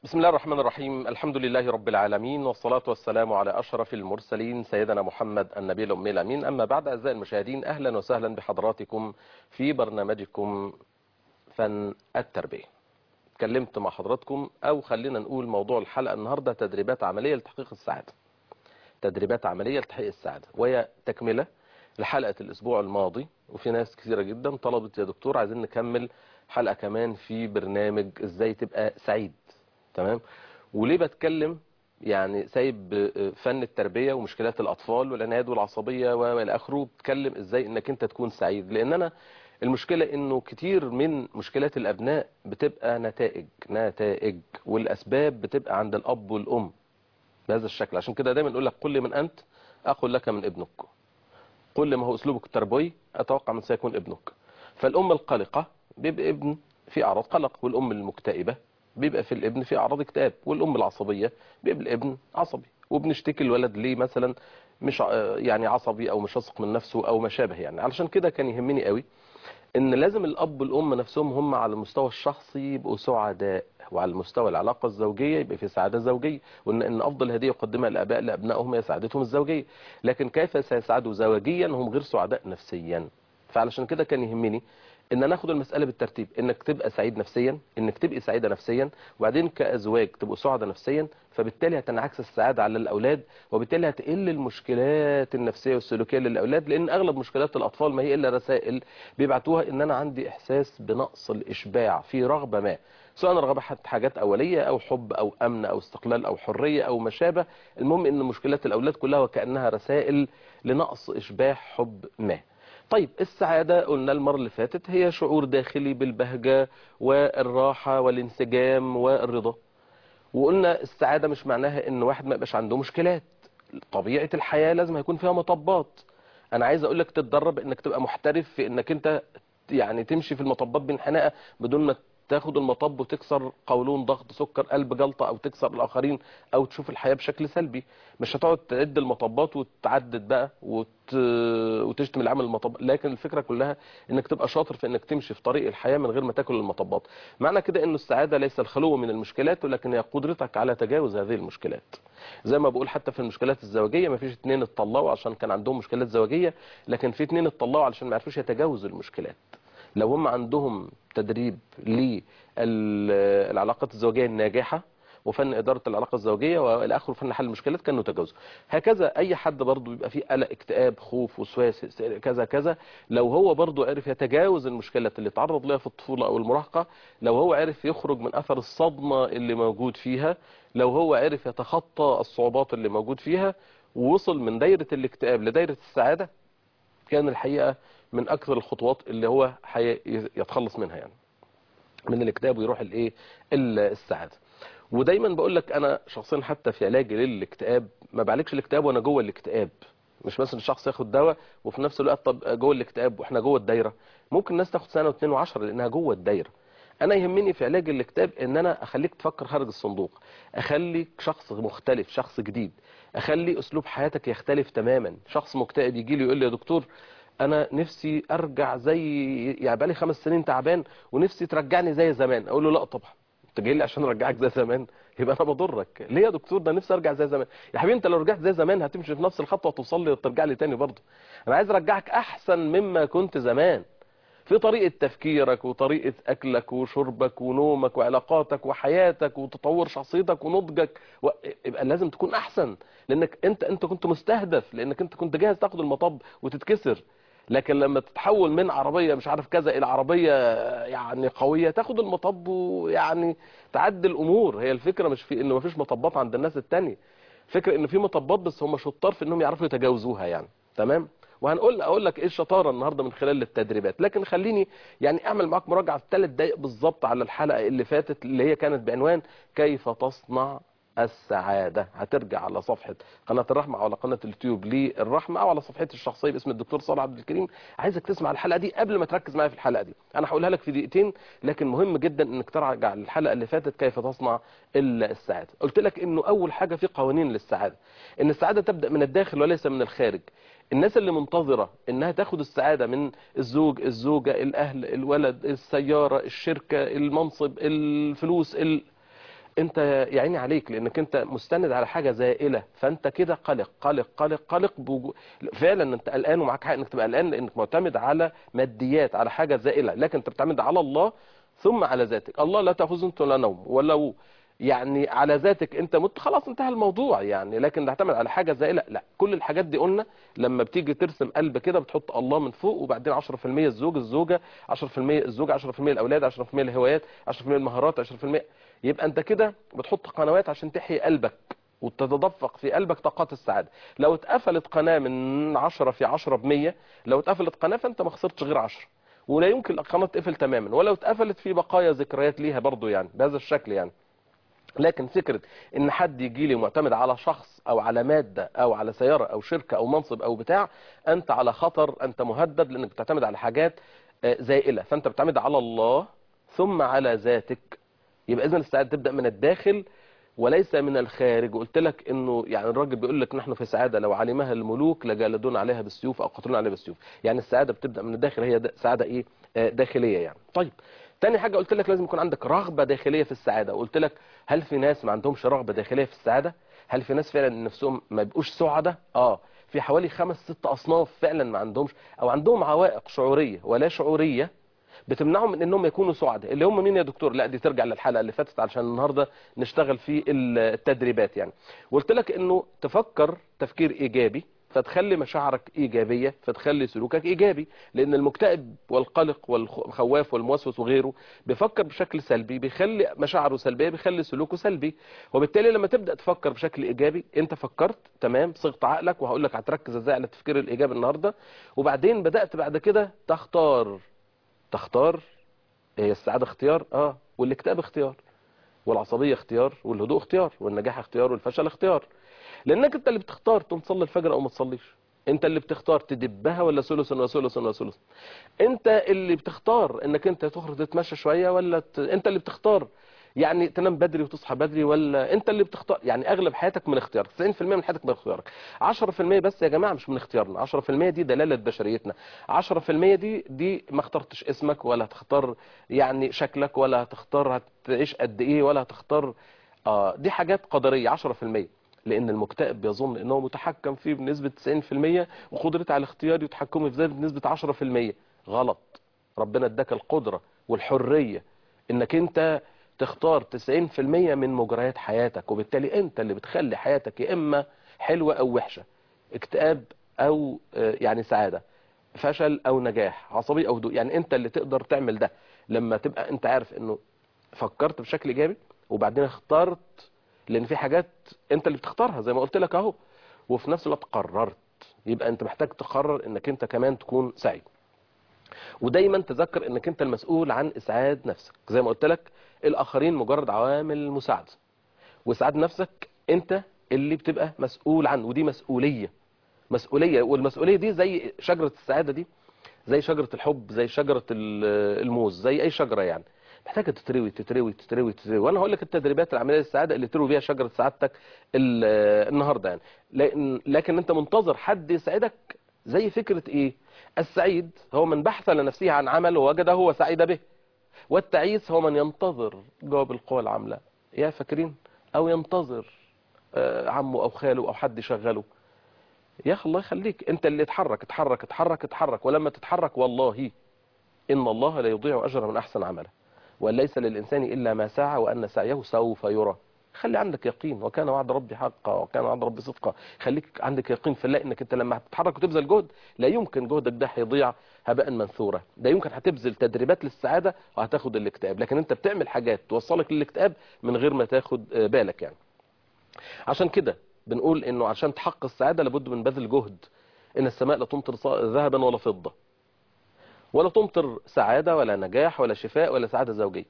بسم الله الرحمن الرحيم الحمد لله رب العالمين والصلاة والسلام على أشرف المرسلين سيدنا محمد النبي الأمي الأمين أما بعد أعزائي المشاهدين أهلا وسهلا بحضراتكم في برنامجكم فن التربية اتكلمت مع حضراتكم أو خلينا نقول موضوع الحلقة النهاردة تدريبات عملية لتحقيق السعادة تدريبات عملية لتحقيق السعادة وهي تكملة لحلقة الأسبوع الماضي وفي ناس كثيرة جدا طلبت يا دكتور عايزين نكمل حلقة كمان في برنامج ازاي تبقى سعيد تمام وليه بتكلم يعني سايب فن التربية ومشكلات الأطفال والعناد والعصبية والى آخره بتكلم ازاي انك انت تكون سعيد لان انا المشكلة انه كتير من مشكلات الابناء بتبقى نتائج نتائج والاسباب بتبقى عند الاب والام بهذا الشكل عشان كده دايما نقول لك قل من انت اقول لك من ابنك قل ما هو اسلوبك التربوي اتوقع من سيكون ابنك فالام القلقة بيبقى ابن في اعراض قلق والام المكتئبة بيبقى في الابن في اعراض اكتئاب والام العصبية بيبقى الابن عصبي وبنشتكي الولد ليه مثلا مش يعني عصبي او مش واثق من نفسه او ما شابه يعني علشان كده كان يهمني قوي ان لازم الاب والام نفسهم هم على المستوى الشخصي يبقوا سعداء وعلى المستوى العلاقة الزوجية يبقى في سعادة زوجية وان ان افضل هدية يقدمها الاباء لابنائهم هي سعادتهم الزوجية لكن كيف سيسعدوا زوجيا هم غير سعداء نفسيا فعلشان كده كان يهمني ان ناخد المسألة بالترتيب انك تبقى سعيد نفسيا انك تبقي سعيدة نفسيا وبعدين كأزواج تبقوا سعداء نفسيا فبالتالي هتنعكس السعادة على الأولاد وبالتالي هتقل المشكلات النفسية والسلوكية للأولاد لأن أغلب مشكلات الأطفال ما هي إلا رسائل بيبعتوها إن أنا عندي إحساس بنقص الإشباع في رغبة ما سواء رغبة حاجات أولية أو حب أو أمن أو استقلال أو حرية أو ما شابه المهم إن مشكلات الأولاد كلها وكأنها رسائل لنقص إشباع حب ما طيب السعادة قلنا المرة اللي فاتت هي شعور داخلي بالبهجة والراحة والانسجام والرضا وقلنا السعادة مش معناها ان واحد ما يبقاش عنده مشكلات طبيعة الحياة لازم هيكون فيها مطبات انا عايز اقول لك تتدرب انك تبقى محترف في انك انت يعني تمشي في المطبات بانحناء بدون ما تاخد المطب وتكسر قولون ضغط سكر قلب جلطة او تكسر الاخرين او تشوف الحياة بشكل سلبي مش هتقعد تعد المطبات وتعدد بقى وت... وتشتم العمل المطب لكن الفكرة كلها انك تبقى شاطر في انك تمشي في طريق الحياة من غير ما تاكل المطبات معنى كده انه السعادة ليس الخلو من المشكلات ولكن هي قدرتك على تجاوز هذه المشكلات زي ما بقول حتى في المشكلات الزوجية ما فيش اتنين اتطلقوا عشان كان عندهم مشكلات زوجية لكن في اتنين اتطلقوا علشان ما عرفوش يتجاوزوا المشكلات لو هم عندهم تدريب للعلاقات الزوجية الناجحة وفن إدارة العلاقة الزوجية والى اخره فن حل المشكلات كانوا تجاوزوا هكذا أي حد برضه بيبقى فيه قلق اكتئاب خوف وسواس كذا كذا لو هو برضه عرف يتجاوز المشكلات اللي تعرض لها في الطفولة أو المراهقة لو هو عرف يخرج من أثر الصدمة اللي موجود فيها لو هو عرف يتخطى الصعوبات اللي موجود فيها ووصل من دايرة الاكتئاب لدايرة السعادة كان الحقيقة من أكثر الخطوات اللي هو يتخلص منها يعني من الاكتئاب ويروح الايه السعاده ودايما بقول لك انا شخصيا حتى في علاجي للاكتئاب ما بعالجش الاكتئاب وانا جوه الاكتئاب مش مثلا الشخص ياخد دواء وفي نفس الوقت طب جوه الاكتئاب واحنا جوه الدايره ممكن الناس تاخد سنه واثنين وعشرة لانها جوه الدايره انا يهمني في علاج الاكتئاب ان انا اخليك تفكر خارج الصندوق اخليك شخص مختلف شخص جديد اخلي اسلوب حياتك يختلف تماما شخص مكتئب يجي لي يقول لي يا دكتور انا نفسي ارجع زي يعني بقالي خمس سنين تعبان ونفسي ترجعني زي زمان اقول له لا طبعا انت جاي لي عشان ارجعك زي زمان يبقى انا بضرك ليه يا دكتور ده نفسي ارجع زي زمان يا حبيبي انت لو رجعت زي زمان هتمشي في نفس الخطوه وتوصل لي وترجع لي تاني برضه انا عايز ارجعك احسن مما كنت زمان في طريقة تفكيرك وطريقة أكلك وشربك ونومك وعلاقاتك وحياتك وتطور شخصيتك ونضجك و... يبقى لازم تكون أحسن لأنك أنت أنت كنت مستهدف لأنك أنت كنت جاهز تاخد المطب وتتكسر لكن لما تتحول من عربية مش عارف كذا إلى عربية يعني قوية تاخد المطب ويعني تعدي الأمور هي الفكرة مش في إنه مفيش مطبات عند الناس التانية فكرة إن في مطبات بس هم شطار في إنهم يعرفوا يتجاوزوها يعني تمام وهنقول اقول لك ايه الشطاره النهارده من خلال التدريبات لكن خليني يعني اعمل معاك مراجعه في ثلاث دقائق بالظبط على الحلقه اللي فاتت اللي هي كانت بعنوان كيف تصنع السعادة هترجع على صفحة قناة الرحمة أو على قناة اليوتيوب للرحمة أو على صفحتي الشخصية باسم الدكتور صالح عبد الكريم عايزك تسمع الحلقة دي قبل ما تركز معايا في الحلقة دي أنا هقولها لك في دقيقتين لكن مهم جدا إنك ترجع للحلقة اللي فاتت كيف تصنع السعادة قلت لك إنه أول حاجة في قوانين للسعادة إن السعادة تبدأ من الداخل وليس من الخارج الناس اللي منتظرة انها تاخد السعادة من الزوج الزوجة الاهل الولد السيارة الشركة المنصب الفلوس ال... انت يا عيني عليك لانك انت مستند على حاجه زائله فانت كده قلق قلق قلق قلق بوجو... فعلا انت قلقان ومعاك حق انك تبقى قلقان لانك معتمد على ماديات على حاجه زائله لكن انت بتعتمد على الله ثم على ذاتك الله لا تاخذه ولا نوم ولو يعني على ذاتك انت مت خلاص انتهى الموضوع يعني لكن تعتمد على حاجه زائله لا كل الحاجات دي قلنا لما بتيجي ترسم قلب كده بتحط الله من فوق وبعدين 10% الزوج الزوجه 10% الزوج 10% الاولاد 10% الهوايات 10% المهارات 10% يبقى انت كده بتحط قنوات عشان تحيي قلبك وتتدفق في قلبك طاقات السعاده لو اتقفلت قناه من 10 في 10 ب 100 لو اتقفلت قناه فانت ما خسرتش غير 10 ولا يمكن القناه تقفل تماما ولو اتقفلت في بقايا ذكريات ليها برضو يعني بهذا الشكل يعني لكن فكرة ان حد يجي لي معتمد على شخص او على مادة او على سيارة او شركة او منصب او بتاع انت على خطر انت مهدد لانك بتعتمد على حاجات زائلة فانت بتعتمد على الله ثم على ذاتك يبقى اذا السعادة تبدأ من الداخل وليس من الخارج وقلت لك انه يعني الراجل بيقول لك نحن في سعادة لو علمها الملوك لجالدون عليها بالسيوف او قتلون عليها بالسيوف يعني السعادة بتبدأ من الداخل هي سعادة ايه داخلية يعني طيب تاني حاجة قلت لك لازم يكون عندك رغبة داخلية في السعادة وقلت لك هل في ناس ما عندهمش رغبة داخلية في السعادة هل في ناس فعلا نفسهم ما يبقوش سعداء اه في حوالي خمس ست اصناف فعلا ما عندهمش او عندهم عوائق شعورية ولا شعورية بتمنعهم من انهم يكونوا سعداء اللي هم مين يا دكتور لا دي ترجع للحلقة اللي فاتت علشان النهاردة نشتغل في التدريبات يعني وقلت لك انه تفكر تفكير ايجابي فتخلي مشاعرك إيجابية فتخلي سلوكك إيجابي لأن المكتئب والقلق والخواف والموسوس وغيره بيفكر بشكل سلبي بيخلي مشاعره سلبية بيخلي سلوكه سلبي وبالتالي لما تبدأ تفكر بشكل إيجابي أنت فكرت تمام صغت عقلك وهقول لك هتركز إزاي على التفكير الإيجابي النهاردة وبعدين بدأت بعد كده تختار تختار هي السعادة اختيار اه والاكتئاب اختيار والعصبية اختيار والهدوء اختيار والنجاح اختيار والفشل اختيار لانك انت اللي بتختار تقوم تصلي الفجر او ما تصليش انت اللي بتختار تدبها ولا ثلث وثلث وثلث انت اللي بتختار انك انت تخرج تتمشى شويه ولا ت... انت اللي بتختار يعني تنام بدري وتصحى بدري ولا انت اللي بتختار يعني اغلب حياتك من اختيارك 90% من حياتك من اختيارك 10% بس يا جماعه مش من اختيارنا 10% دي دلاله بشريتنا 10% دي دي ما اخترتش اسمك ولا هتختار يعني شكلك ولا هتختار هتعيش قد ايه ولا هتختار اه دي حاجات قدريه 10% لان المكتئب بيظن انه متحكم فيه بنسبة 90% وقدرته على الاختيار يتحكم في ذلك بنسبة 10% غلط ربنا اداك القدرة والحرية انك انت تختار 90% من مجريات حياتك وبالتالي انت اللي بتخلي حياتك يا اما حلوة او وحشة اكتئاب او يعني سعادة فشل او نجاح عصبي او هدوء يعني انت اللي تقدر تعمل ده لما تبقى انت عارف انه فكرت بشكل ايجابي وبعدين اخترت لان في حاجات انت اللي بتختارها زي ما قلت لك اهو وفي نفس الوقت قررت يبقى انت محتاج تقرر انك انت كمان تكون سعيد ودايما تذكر انك انت المسؤول عن اسعاد نفسك زي ما قلت لك الاخرين مجرد عوامل مساعده واسعاد نفسك انت اللي بتبقى مسؤول عنه ودي مسؤوليه مسؤوليه والمسؤوليه دي زي شجره السعاده دي زي شجره الحب زي شجره الموز زي اي شجره يعني محتاجه تتروي تتروي تتروي تتروي وانا هقول لك التدريبات العمليه للسعاده اللي تروي بيها شجره سعادتك النهارده يعني لكن لكن انت منتظر حد يسعدك زي فكره ايه السعيد هو من بحث لنفسه عن عمل ووجده هو سعيد به والتعيس هو من ينتظر جواب القوى العامله يا فاكرين او ينتظر عمه او خاله او حد يشغله يا اخي الله يخليك انت اللي اتحرك اتحرك اتحرك اتحرك ولما تتحرك والله ان الله لا يضيع اجر من احسن عمله وأن ليس للإنسان إلا ما سعى وأن سعيه سوف يرى خلي عندك يقين وكان وعد ربي حقا وكان وعد ربي صدقا خليك عندك يقين في الله انك انت لما هتتحرك وتبذل جهد لا يمكن جهدك ده هيضيع هباء منثورا ده يمكن هتبذل تدريبات للسعادة وهتاخد الاكتئاب لكن انت بتعمل حاجات توصلك للاكتئاب من غير ما تاخد بالك يعني عشان كده بنقول انه عشان تحقق السعادة لابد من بذل جهد ان السماء لا تمطر ذهبا ولا فضة ولا تمطر سعادة ولا نجاح ولا شفاء ولا سعادة زوجية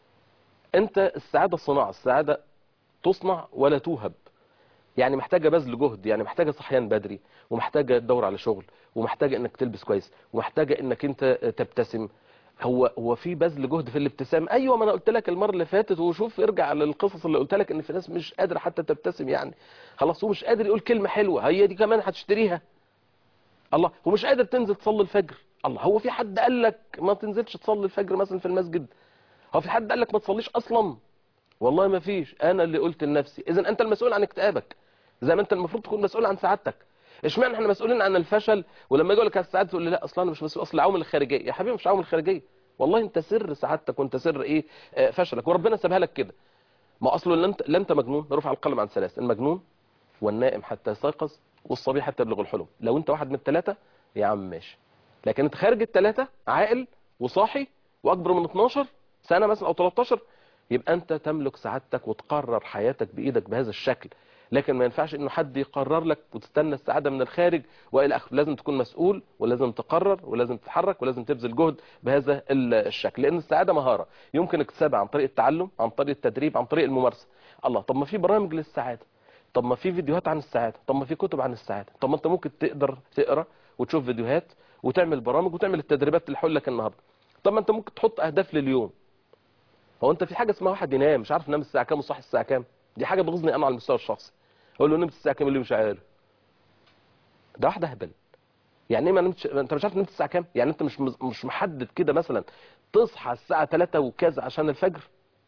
انت السعادة صناعة السعادة تصنع ولا توهب يعني محتاجة بذل جهد يعني محتاجة صحيان بدري ومحتاجة تدور على شغل ومحتاجة انك تلبس كويس ومحتاجة انك انت تبتسم هو هو في بذل جهد في الابتسام ايوه ما انا قلت لك المره اللي فاتت وشوف ارجع للقصص اللي قلت لك ان في ناس مش قادره حتى تبتسم يعني خلاص هو مش قادر يقول كلمه حلوه هي دي كمان هتشتريها الله هو مش قادر تنزل تصلي الفجر الله هو في حد قال لك ما تنزلش تصلي الفجر مثلا في المسجد هو في حد قال لك ما تصليش اصلا والله ما فيش انا اللي قلت لنفسي اذا انت المسؤول عن اكتئابك زي ما انت المفروض تكون مسؤول عن سعادتك اشمعنى احنا مسؤولين عن الفشل ولما يجي لك على السعاده تقول لي لا اصلا انا مش مسؤول اصل العوامل الخارجيه يا حبيبي مش عوامل خارجيه والله انت سر سعادتك وانت سر ايه آه، فشلك وربنا سابها لك كده ما اصله لا انت لا انت مجنون رفع القلم عن ثلاث المجنون والنائم حتى يستيقظ والصبي حتى يبلغ الحلم لو انت واحد من الثلاثه يا عم ماشي لكن انت خارج الثلاثه عاقل وصاحي واكبر من 12 سنه مثلا او 13 يبقى انت تملك سعادتك وتقرر حياتك بايدك بهذا الشكل لكن ما ينفعش انه حد يقرر لك وتستنى السعاده من الخارج والى اخره لازم تكون مسؤول ولازم تقرر ولازم تتحرك ولازم تبذل جهد بهذا ال- الشكل لان السعاده مهاره يمكن اكتسابها عن طريق التعلم عن طريق التدريب عن طريق الممارسه الله طب ما في برامج للسعاده طب ما في فيديوهات عن السعاده طب ما في كتب عن السعاده طب ما انت ممكن تقدر تقرا وتشوف فيديوهات وتعمل برامج وتعمل التدريبات اللي هقول لك النهارده طب ما انت ممكن تحط اهداف لليوم هو انت في حاجه اسمها واحد ينام مش عارف ينام الساعه كام وصحي الساعه كام دي حاجه بتغيظني انا على المستوى الشخصي اقول له نمت الساعه كام اللي مش عارف ده واحد اهبل يعني ايه ما نمتش انت مش عارف نمت الساعه كام يعني انت مش مش محدد كده مثلا تصحى الساعه 3 وكذا عشان الفجر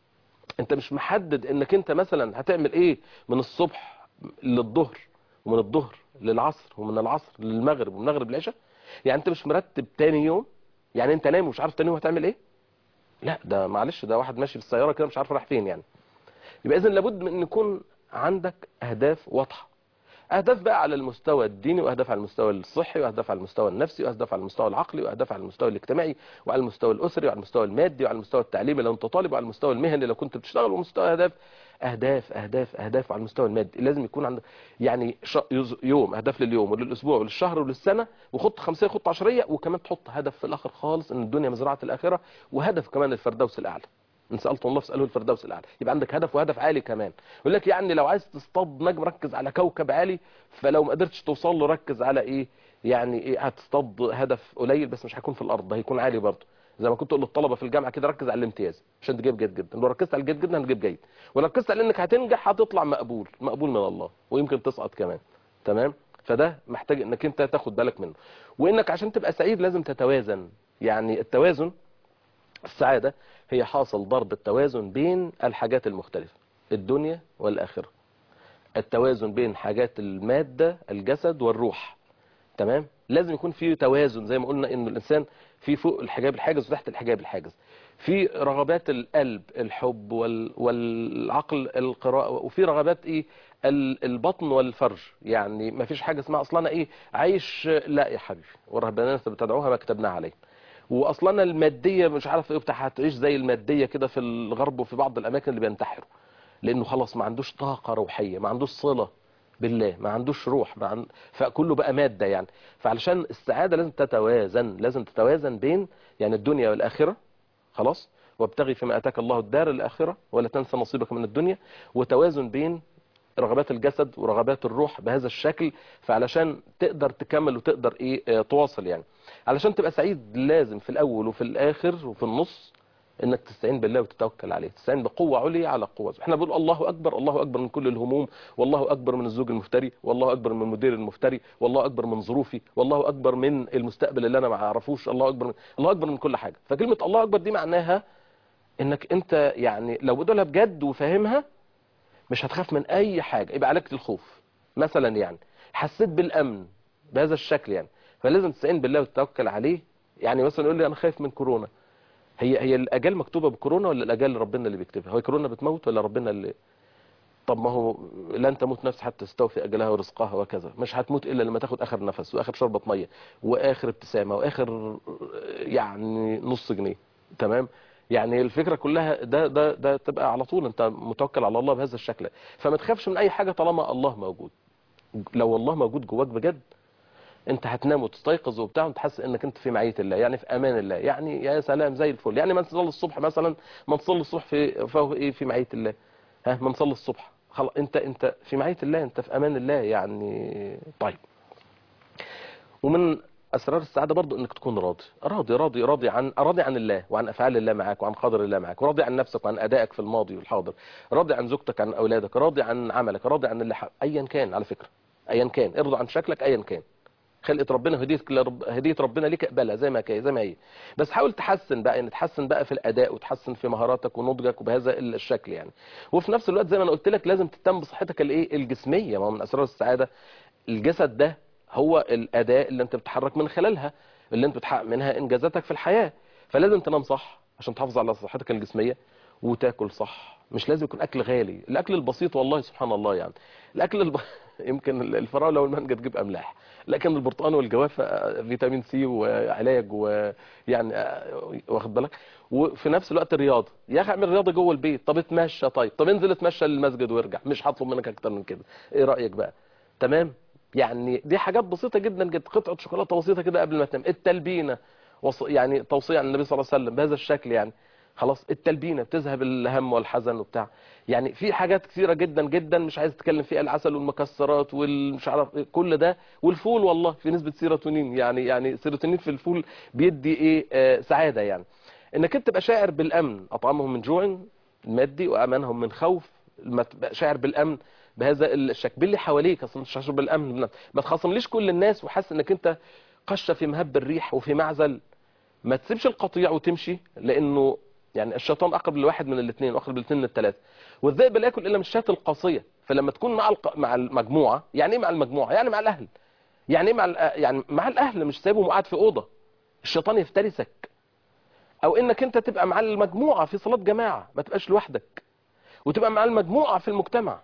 انت مش محدد انك انت مثلا هتعمل ايه من الصبح للظهر ومن الظهر للعصر ومن العصر للمغرب ومن المغرب للعشاء يعني انت مش مرتب تاني يوم يعني انت نايم ومش عارف تاني يوم هتعمل ايه لا ده معلش ده واحد ماشي بالسياره كده مش عارف رايح فين يعني يبقى اذا لابد من ان يكون عندك اهداف واضحه اهداف بقى على المستوى الديني واهداف على المستوى الصحي واهداف على المستوى النفسي واهداف على المستوى العقلي واهداف على المستوى الاجتماعي وعلى المستوى الاسري وعلى المستوى المادي وعلى المستوى التعليمي لو انت طالب وعلى المستوى المهني لو كنت بتشتغل ومستوى اهداف اهداف اهداف اهداف على المستوى المادي لازم يكون عندك يعني ش- يز- يوم اهداف لليوم وللاسبوع وللشهر وللسنه وخط خمسيه خط عشريه وكمان تحط هدف في الاخر خالص ان الدنيا مزرعه الاخره وهدف كمان الفردوس الاعلى ان سالت الله فاساله الفردوس الاعلى يبقى عندك هدف وهدف عالي كمان يقول لك يعني لو عايز تصطاد نجم ركز على كوكب عالي فلو ما قدرتش توصل له ركز على ايه يعني ايه هتصطاد هدف قليل بس مش هيكون في الارض ده هيكون عالي برضه زي ما كنت اقول للطلبه في الجامعه كده ركز على الامتياز عشان تجيب جيد جدا لو ركزت على الجيد جدا هتجيب جيد ولو ركزت على انك هتنجح هتطلع مقبول مقبول من الله ويمكن تسقط كمان تمام فده محتاج انك انت تاخد بالك منه وانك عشان تبقى سعيد لازم تتوازن يعني التوازن السعادة هي حاصل ضرب التوازن بين الحاجات المختلفة الدنيا والآخرة التوازن بين حاجات المادة الجسد والروح تمام لازم يكون في توازن زي ما قلنا ان الانسان في فوق الحجاب الحاجز وتحت الحجاب الحاجز في رغبات القلب الحب وال... والعقل القراءة وفي رغبات ايه ال- البطن والفرج يعني ما فيش حاجة اسمها اصلا ايه عايش لا يا حبيبي والرهبانية بتدعوها ما كتبناها عليه واصلا الماديه مش عارف ايه بتاع هتعيش زي الماديه كده في الغرب وفي بعض الاماكن اللي بينتحروا لانه خلاص ما عندوش طاقه روحيه ما عندوش صله بالله ما عندوش روح ما عند... فكله بقى ماده يعني فعلشان السعاده لازم تتوازن لازم تتوازن بين يعني الدنيا والاخره خلاص وابتغي فيما اتاك الله الدار الاخره ولا تنسى نصيبك من الدنيا وتوازن بين رغبات الجسد ورغبات الروح بهذا الشكل فعلشان تقدر تكمل وتقدر ايه آه، تواصل يعني علشان تبقى سعيد لازم في الاول وفي الاخر وفي النص انك تستعين بالله وتتوكل عليه تستعين بقوه عليا على قوه احنا بنقول الله اكبر الله اكبر من كل الهموم والله اكبر من الزوج المفتري والله اكبر من المدير المفتري والله اكبر من ظروفي والله اكبر من المستقبل اللي انا ما اعرفوش الله اكبر من الله اكبر من كل حاجه فكلمه الله اكبر دي معناها انك انت يعني لو بتقولها بجد وفاهمها مش هتخاف من اي حاجه يبقى عليك الخوف مثلا يعني حسيت بالامن بهذا الشكل يعني فلازم تستعين بالله وتتوكل عليه يعني مثلا يقول لي انا خايف من كورونا هي هي الاجال مكتوبه بكورونا ولا الاجال ربنا اللي بيكتبها هو كورونا بتموت ولا ربنا اللي طب ما هو لن تموت نفس حتى تستوفي اجلها ورزقها وكذا مش هتموت الا لما تاخد اخر نفس واخر شربة ميه واخر ابتسامه واخر يعني نص جنيه تمام يعني الفكره كلها ده ده ده تبقى على طول انت متوكل على الله بهذا الشكل فما تخافش من اي حاجه طالما الله موجود لو الله موجود جواك بجد انت هتنام وتستيقظ وبتاع وتحس انك انت في معيه الله يعني في امان الله يعني يا سلام زي الفل يعني ما تصلي الصبح مثلا ما تصلي الصبح في فهو ايه في معيه الله ها ما نصلي الصبح خلاص انت انت في معيه الله انت في امان الله يعني طيب ومن اسرار السعاده برضو انك تكون راضي راضي راضي راضي عن راضي عن الله وعن افعال الله معاك وعن قدر الله معاك وراضي عن نفسك وعن ادائك في الماضي والحاضر راضي عن زوجتك عن اولادك راضي عن عملك راضي عن اللي ح... ايا كان على فكره ايا كان ارضى عن شكلك ايا كان خلقه ربنا هديه هديه ربنا ليك اقبلها زي ما هي زي ما هي بس حاول تحسن بقى ان تحسن بقى في الاداء وتحسن في مهاراتك ونضجك وبهذا الشكل يعني وفي نفس الوقت زي ما انا قلت لك لازم تهتم بصحتك الايه الجسميه ما هو من اسرار السعاده الجسد ده هو الاداء اللي انت بتتحرك من خلالها اللي انت بتحقق منها انجازاتك في الحياه فلازم تنام صح عشان تحافظ على صحتك الجسميه وتاكل صح مش لازم يكون اكل غالي الاكل البسيط والله سبحان الله يعني الاكل الب... يمكن الفراوله والمانجا تجيب املاح لكن البرتقال والجوافه فيتامين سي وعلاج ويعني واخد بالك وفي نفس الوقت الرياضه يا اخي اعمل رياضه جوه البيت طب اتمشى طيب طب انزل اتمشى للمسجد وارجع مش هطلب منك اكتر من كده ايه رايك بقى تمام يعني دي حاجات بسيطه جدا جدا قطعه شوكولاته بسيطه كده قبل ما تنام التلبينه وص... يعني توصيه عن النبي صلى الله عليه وسلم بهذا الشكل يعني خلاص التلبينه بتذهب الهم والحزن وبتاع يعني في حاجات كثيره جدا جدا مش عايز اتكلم فيها العسل والمكسرات والمش عارف إيه، كل ده والفول والله في نسبه سيروتونين يعني يعني سيروتونين في الفول بيدي ايه آه سعاده يعني انك انت تبقى شاعر بالامن اطعمهم من جوع مادي وامانهم من خوف ما تبقى شاعر بالامن بهذا الشكل باللي حواليك اصلا مش شاعر بالامن ما تخاصمليش كل الناس وحاسس انك انت قشه في مهب الريح وفي معزل ما تسيبش القطيع وتمشي لانه يعني الشيطان اقرب لواحد من الاثنين واقرب للاثنين من الثلاثه والذئب لا ياكل الا من الشاة القاصيه فلما تكون مع الق... مع المجموعه يعني ايه مع المجموعه يعني مع الاهل يعني ايه مع ال... يعني مع الاهل مش سايبهم قاعد في اوضه الشيطان يفترسك او انك انت تبقى مع المجموعه في صلاه جماعه ما تبقاش لوحدك وتبقى مع المجموعه في المجتمع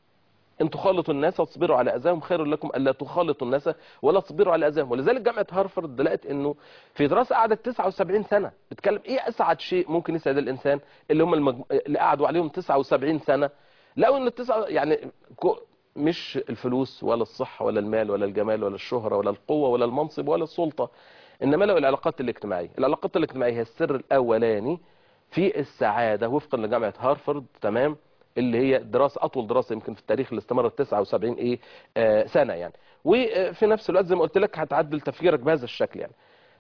ان تخالطوا الناس وتصبروا على اذاهم خير لكم الا تخالطوا الناس ولا تصبروا على اذاهم ولذلك جامعه هارفارد لقت انه في دراسه قعدت 79 سنه بتتكلم ايه اسعد شيء ممكن يسعد الانسان اللي هم المج... اللي قعدوا عليهم 79 سنه لقوا ان التسعة يعني كو... مش الفلوس ولا الصحه ولا المال ولا الجمال ولا الشهره ولا القوه ولا المنصب ولا السلطه انما لقوا العلاقات الاجتماعيه العلاقات الاجتماعيه هي السر الاولاني في السعاده وفقا لجامعه هارفارد تمام اللي هي دراسة أطول دراسة يمكن في التاريخ اللي استمرت 79 إيه آه سنة يعني وفي نفس الوقت زي ما قلت لك هتعدل تفكيرك بهذا الشكل يعني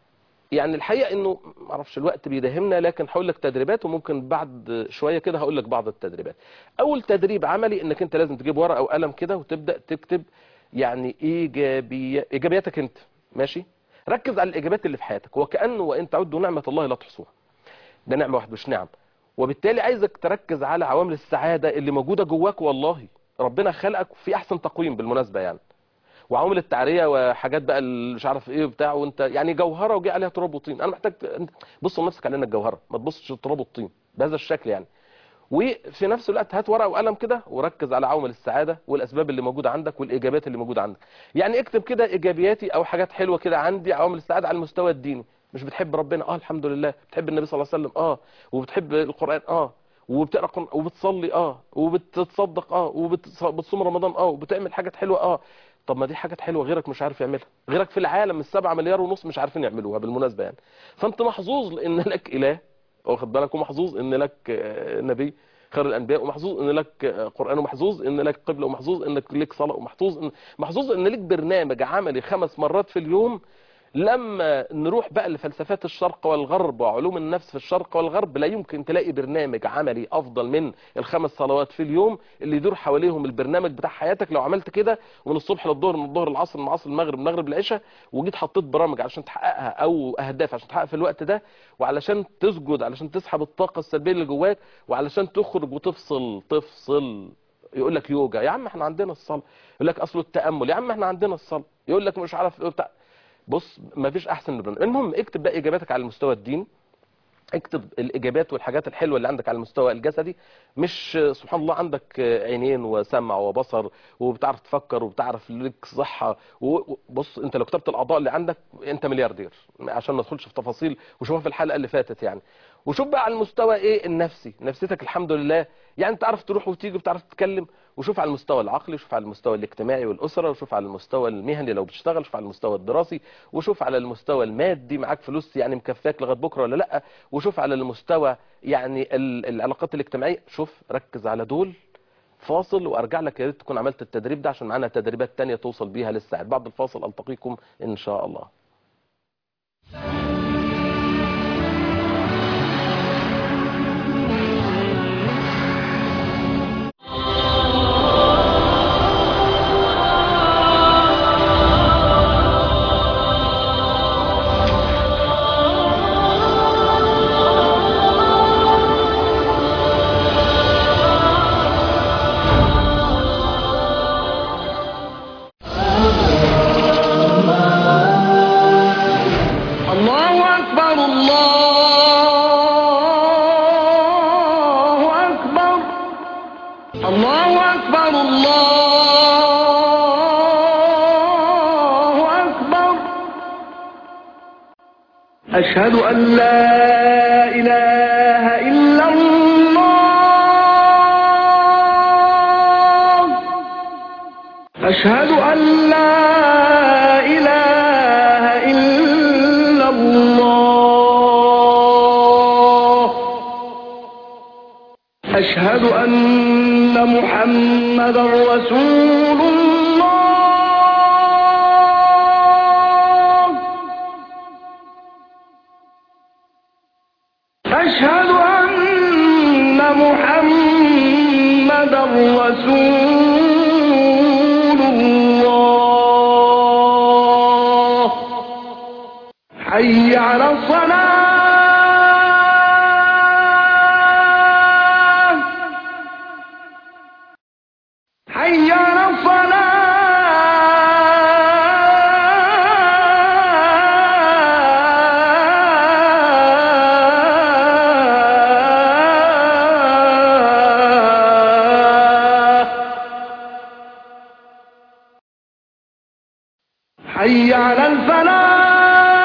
يعني الحقيقة انه معرفش الوقت بيداهمنا لكن هقول لك تدريبات وممكن بعد شوية كده هقول لك بعض التدريبات اول تدريب عملي انك انت لازم تجيب ورقة او قلم كده وتبدأ تكتب يعني ايجابية ايجابياتك انت ماشي ركز على الايجابيات اللي في حياتك وكأنه وان تعدوا نعمة الله لا تحصوها ده نعمة واحدة مش نعم وبالتالي عايزك تركز على عوامل السعادة اللي موجودة جواك والله ربنا خلقك في احسن تقويم بالمناسبة يعني وعوامل التعرية وحاجات بقى مش عارف ايه بتاع وانت يعني جوهرة وجي عليها تراب وطين انا محتاج بص لنفسك على انك جوهرة ما تبصش التراب والطين بهذا الشكل يعني وفي نفس الوقت هات ورقه وقلم كده وركز على عوامل السعاده والاسباب اللي موجوده عندك والايجابيات اللي موجوده عندك يعني اكتب كده ايجابياتي او حاجات حلوه كده عندي عوامل السعاده على المستوى الديني مش بتحب ربنا اه الحمد لله بتحب النبي صلى الله عليه وسلم اه وبتحب القرآن اه وبتقرا قرآن وبتصلي اه وبتتصدق اه وبتصوم رمضان اه وبتعمل حاجات حلوه اه طب ما دي حاجات حلوه غيرك مش عارف يعملها غيرك في العالم السبعة مليار ونص مش عارفين يعملوها بالمناسبه يعني فانت محظوظ لان لك اله واخد بالك ومحظوظ ان لك نبي خير الانبياء ومحظوظ ان لك قران ومحظوظ ان لك قبله ومحظوظ انك لك صلاه ومحظوظ إن محظوظ ان لك برنامج عملي خمس مرات في اليوم لما نروح بقى لفلسفات الشرق والغرب وعلوم النفس في الشرق والغرب لا يمكن تلاقي برنامج عملي افضل من الخمس صلوات في اليوم اللي يدور حواليهم البرنامج بتاع حياتك لو عملت كده من الصبح للظهر من الظهر العصر من العصر المغرب من المغرب العشاء وجيت حطيت برامج علشان تحققها او اهداف عشان تحقق في الوقت ده وعلشان تسجد علشان تسحب الطاقه السلبيه اللي جواك وعلشان تخرج وتفصل تفصل يقول لك يوجا يا عم احنا عندنا الصلاه يقول لك اصله التامل يا عم احنا عندنا الصلاه يقول لك مش عارف ايه بتاع بص ما فيش احسن من البرنامج المهم اكتب بقى اجاباتك على المستوى الديني اكتب الاجابات والحاجات الحلوه اللي عندك على المستوى الجسدي مش سبحان الله عندك عينين وسمع وبصر وبتعرف تفكر وبتعرف لك صحه وبص انت لو كتبت الاعضاء اللي عندك انت ملياردير عشان ما ندخلش في تفاصيل وشوفها في الحلقه اللي فاتت يعني وشوف بقى على المستوى ايه النفسي نفسيتك الحمد لله يعني تعرف تروح وتيجي وبتعرف تتكلم وشوف على المستوى العقلي وشوف على المستوى الاجتماعي والأسرة وشوف على المستوى المهني لو بتشتغل وشوف على المستوى الدراسي وشوف على المستوى المادي معاك فلوس يعني مكفاك لغايه بكره ولا لا وشوف على المستوى يعني العلاقات الاجتماعيه شوف ركز على دول فاصل وارجع لك يا ريت تكون عملت التدريب ده عشان معانا تدريبات تانية توصل بيها للساعد بعد الفاصل التقيكم ان شاء الله أشهد أن لا إله إلا الله أشهد أن لا إله إلا الله أشهد أن محمدا رسول الله أشهد أن محمدا رسول الله حي على الصلاة حي على الصلاة حي على الفلاح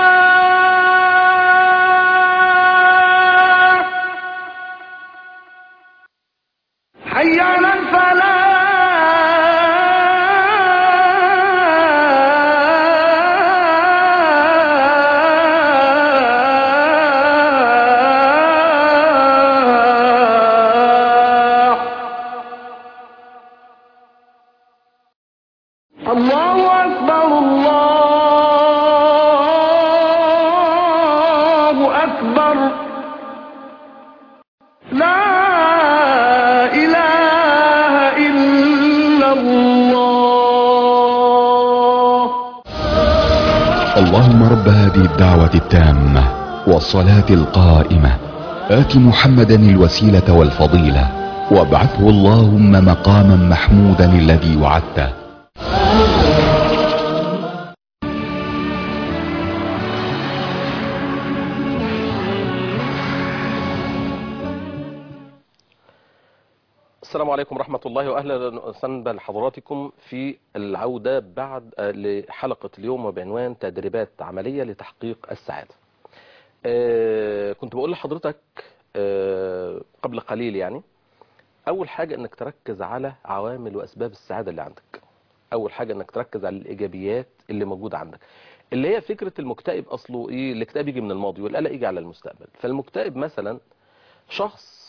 حي على الفلاح الله أكبر الله أكبر لا إله إلا الله اللهم رب هذه الدعوة التامة والصلاة القائمة آت محمدا الوسيلة والفضيلة وابعثه اللهم مقاما محمودا الذي وعدته السلام عليكم ورحمة الله وأهلا وسهلا بحضراتكم في العودة بعد آه، لحلقة اليوم وبعنوان تدريبات عملية لتحقيق السعادة آه، كنت بقول لحضرتك آه، قبل قليل يعني أول حاجة أنك تركز على عوامل وأسباب السعادة اللي عندك أول حاجة أنك تركز على الإيجابيات اللي موجودة عندك اللي هي فكرة المكتئب أصله إيه الاكتئاب يجي من الماضي والقلق يجي على المستقبل فالمكتئب مثلا شخص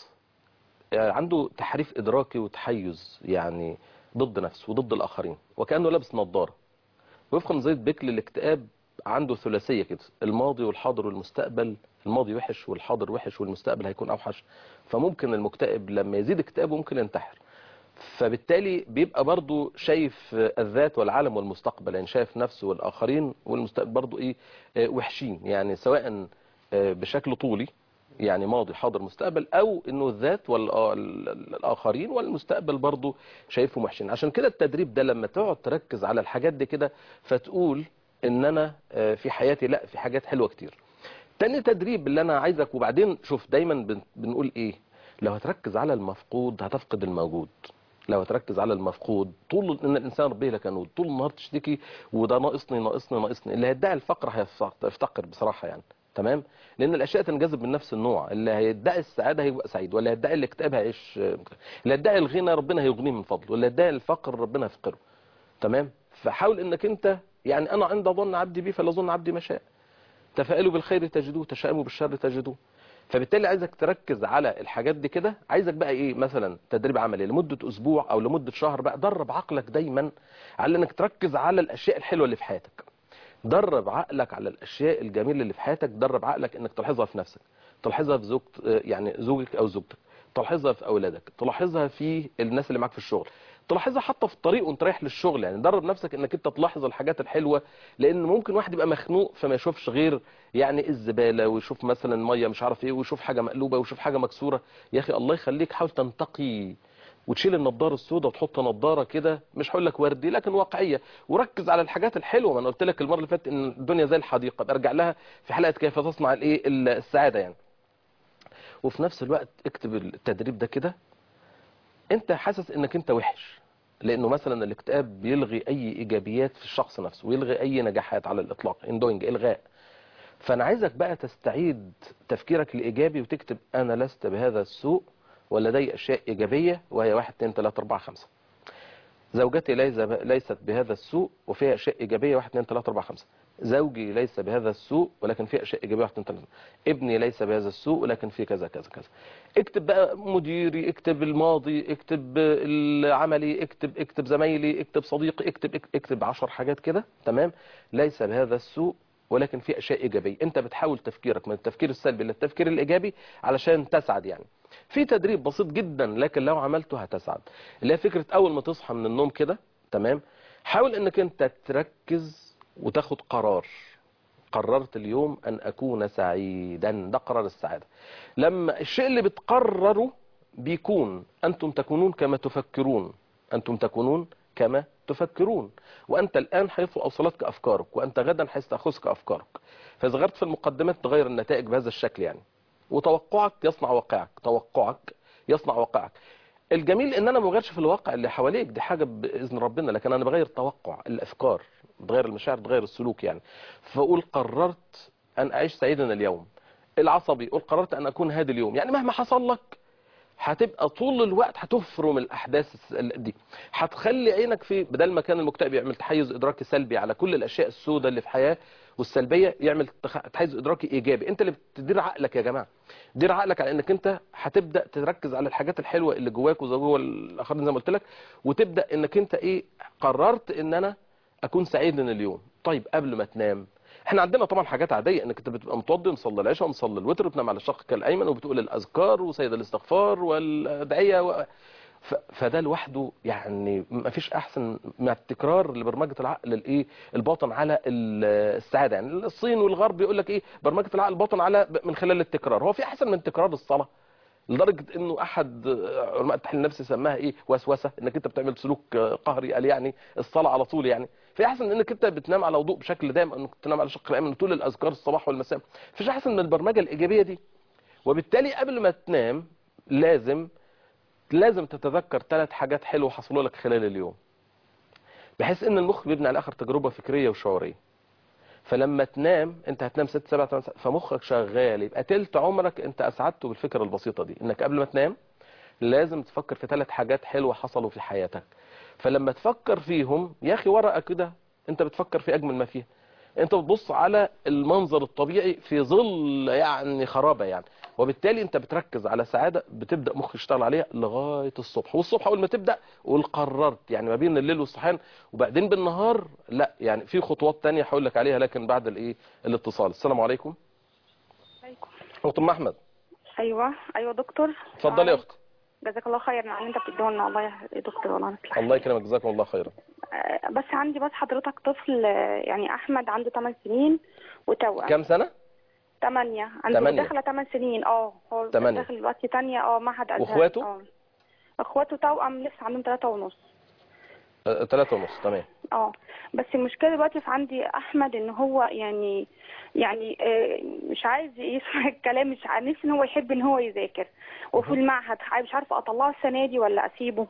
عنده تحريف إدراكي وتحيز يعني ضد نفسه وضد الآخرين وكأنه لابس نظارة وفقا لنظرية بيكل الاكتئاب عنده ثلاثية كده الماضي والحاضر والمستقبل الماضي وحش والحاضر وحش والمستقبل هيكون أوحش فممكن المكتئب لما يزيد اكتئابه ممكن ينتحر فبالتالي بيبقى برضه شايف الذات والعالم والمستقبل يعني شايف نفسه والآخرين والمستقبل برضه إيه آه، وحشين يعني سواء آه، بشكل طولي يعني ماضي حاضر مستقبل او انه الذات والاخرين والمستقبل برضو شايفهم وحشين عشان كده التدريب ده لما تقعد تركز على الحاجات دي كده فتقول ان انا آه، في حياتي لا في حاجات حلوة كتير تاني تدريب اللي انا عايزك وبعدين شوف دايما بن- بنقول ايه لو هتركز على المفقود هتفقد الموجود لو هتركز على المفقود طول ان الانسان ربه لكنود طول النهار تشتكي وده ناقصني ناقصني ناقصني اللي هيدعي الفقر هيفتقر بصراحه يعني تمام لان الاشياء تنجذب من نفس النوع اللي هيدعي السعاده هيبقى سعيد واللي هيدعي الاكتئاب هيعيش اللي هيدعي الغنى ربنا هيغنيه من فضله واللي هيدعي الفقر ربنا يفقره تمام فحاول انك انت يعني انا عند ظن عبدي بي فلا ظن عبدي ما شاء تفائلوا بالخير تجدوه تشاءموا بالشر تجدوه فبالتالي عايزك تركز على الحاجات دي كده عايزك بقى ايه مثلا تدريب عملي لمدة اسبوع او لمدة شهر بقى درب عقلك دايما على انك تركز على الاشياء الحلوة اللي في حياتك درب عقلك على الاشياء الجميلة اللي في حياتك درب عقلك انك تلاحظها في نفسك تلاحظها في زوجت يعني زوجك او زوجتك تلاحظها في اولادك تلاحظها في الناس اللي معاك في الشغل تلاحظها حتى في الطريق وانت رايح للشغل يعني درب نفسك انك انت تلاحظ الحاجات الحلوه لان ممكن واحد يبقى مخنوق فما يشوفش غير يعني الزباله ويشوف مثلا ميه مش عارف ايه ويشوف حاجه مقلوبه ويشوف حاجه مكسوره يا اخي الله يخليك حاول تنتقي وتشيل النضاره السوداء وتحط نضاره كده مش هقول لك وردي لكن واقعيه وركز على الحاجات الحلوه ما انا قلت لك المره اللي فاتت ان الدنيا زي الحديقه برجع لها في حلقه كيف تصنع الايه السعاده يعني وفي نفس الوقت اكتب التدريب ده كده انت حاسس انك انت وحش لانه مثلا الاكتئاب بيلغي اي ايجابيات في الشخص نفسه ويلغي اي نجاحات على الاطلاق اندوينج الغاء فانا عايزك بقى تستعيد تفكيرك الايجابي وتكتب انا لست بهذا السوء ولدي اشياء ايجابيه وهي 1 2 3 4 5 زوجتي ليس ليست بهذا السوء وفيها اشياء ايجابيه 1 2 3 4 5 زوجي ليس بهذا السوء ولكن فيه اشياء ايجابيه 1 2 3 ابني ليس بهذا السوء ولكن فيه كذا كذا كذا اكتب بقى مديري اكتب الماضي اكتب العملي اكتب اكتب زمايلي اكتب صديقي اكتب اكتب, اكتب 10 حاجات كده تمام ليس بهذا السوء ولكن في اشياء ايجابيه انت بتحاول تفكيرك من التفكير السلبي للتفكير الايجابي علشان تسعد يعني في تدريب بسيط جدا لكن لو عملته هتسعد اللي هي فكره اول ما تصحى من النوم كده تمام حاول انك انت تركز وتاخد قرار قررت اليوم ان اكون سعيدا ده قرار السعاده لما الشيء اللي بتقرره بيكون انتم تكونون كما تفكرون انتم تكونون كما تفكرون وانت الان حيث اوصلتك افكارك وانت غدا حيث تاخذك افكارك فاذا غيرت في المقدمات تغير النتائج بهذا الشكل يعني وتوقعك يصنع واقعك توقعك يصنع واقعك الجميل ان انا ما بغيرش في الواقع اللي حواليك دي حاجه باذن ربنا لكن انا بغير توقع الافكار بتغير المشاعر بتغير السلوك يعني فاقول قررت ان اعيش سعيدا اليوم العصبي قول قررت ان اكون هادي اليوم يعني مهما حصل لك هتبقى طول الوقت هتفرم الاحداث دي هتخلي عينك في بدل ما كان المكتئب يعمل تحيز ادراكي سلبي على كل الاشياء السوداء اللي في الحياه والسلبيه يعمل تحيز ادراكي ايجابي انت اللي بتدير عقلك يا جماعه دير عقلك على انك انت هتبدا تركز على الحاجات الحلوه اللي جواك وجوه الاخرين زي ما قلت لك وتبدا انك انت ايه قررت ان انا اكون سعيدا اليوم طيب قبل ما تنام احنا عندنا طبعا حاجات عاديه انك انت بتبقى متوضي مصلي العشاء ومصلي الوتر وبتنام على شقك الايمن وبتقول الاذكار وسيد الاستغفار والادعيه و... ف... فده لوحده يعني ما فيش احسن من التكرار لبرمجه العقل الايه الباطن على السعاده يعني الصين والغرب بيقول لك ايه برمجه العقل الباطن على من خلال التكرار هو في احسن من تكرار الصلاه لدرجه انه احد علماء التحليل النفسي سماها ايه وسوسه انك انت بتعمل سلوك قهري قال يعني الصلاه على طول يعني في احسن انك انت بتنام على وضوء بشكل دائم انك تنام على شق الايمن طول الاذكار الصباح والمساء مفيش احسن من البرمجه الايجابيه دي وبالتالي قبل ما تنام لازم لازم تتذكر ثلاث حاجات حلوه حصلوا لك خلال اليوم بحيث ان المخ بيبني على اخر تجربه فكريه وشعوريه فلما تنام انت هتنام ست سبع ثمان ساعات فمخك شغال يبقى تلت عمرك انت اسعدته بالفكره البسيطه دي انك قبل ما تنام لازم تفكر في ثلاث حاجات حلوه حصلوا في حياتك فلما تفكر فيهم يا اخي ورقه كده انت بتفكر في اجمل ما فيها انت بتبص على المنظر الطبيعي في ظل يعني خرابه يعني وبالتالي انت بتركز على سعاده بتبدا مخك يشتغل عليها لغايه الصبح والصبح اول ما تبدا قول قررت يعني ما بين الليل والصحيان وبعدين بالنهار لا يعني في خطوات تانية هقول لك عليها لكن بعد الايه الاتصال السلام عليكم عليكم اخت ام احمد ايوه ايوه دكتور اتفضلي يا اختي جزاك الله خير على اللي انت بتديه لنا والله يا دكتور والله نصلح الله يكرمك جزاكم الله خيرا آه، بس عندي بس حضرتك طفل آه، يعني احمد عنده 8 سنين وتوأم كام سنه 8 عنده تمانية. داخله 8 سنين اه هو تمانية. داخل دلوقتي تانية اه معهد ازهر واخواته؟ اه اخواته توأم لسه عندهم 3 ونص آه، ثلاثة ونص تمام اه بس المشكله دلوقتي في عندي احمد ان هو يعني يعني آه، مش عايز يسمع الكلام مش عارف نفسي ان هو يحب ان هو يذاكر وفي المعهد مش عارفه اطلعه السنه دي ولا اسيبه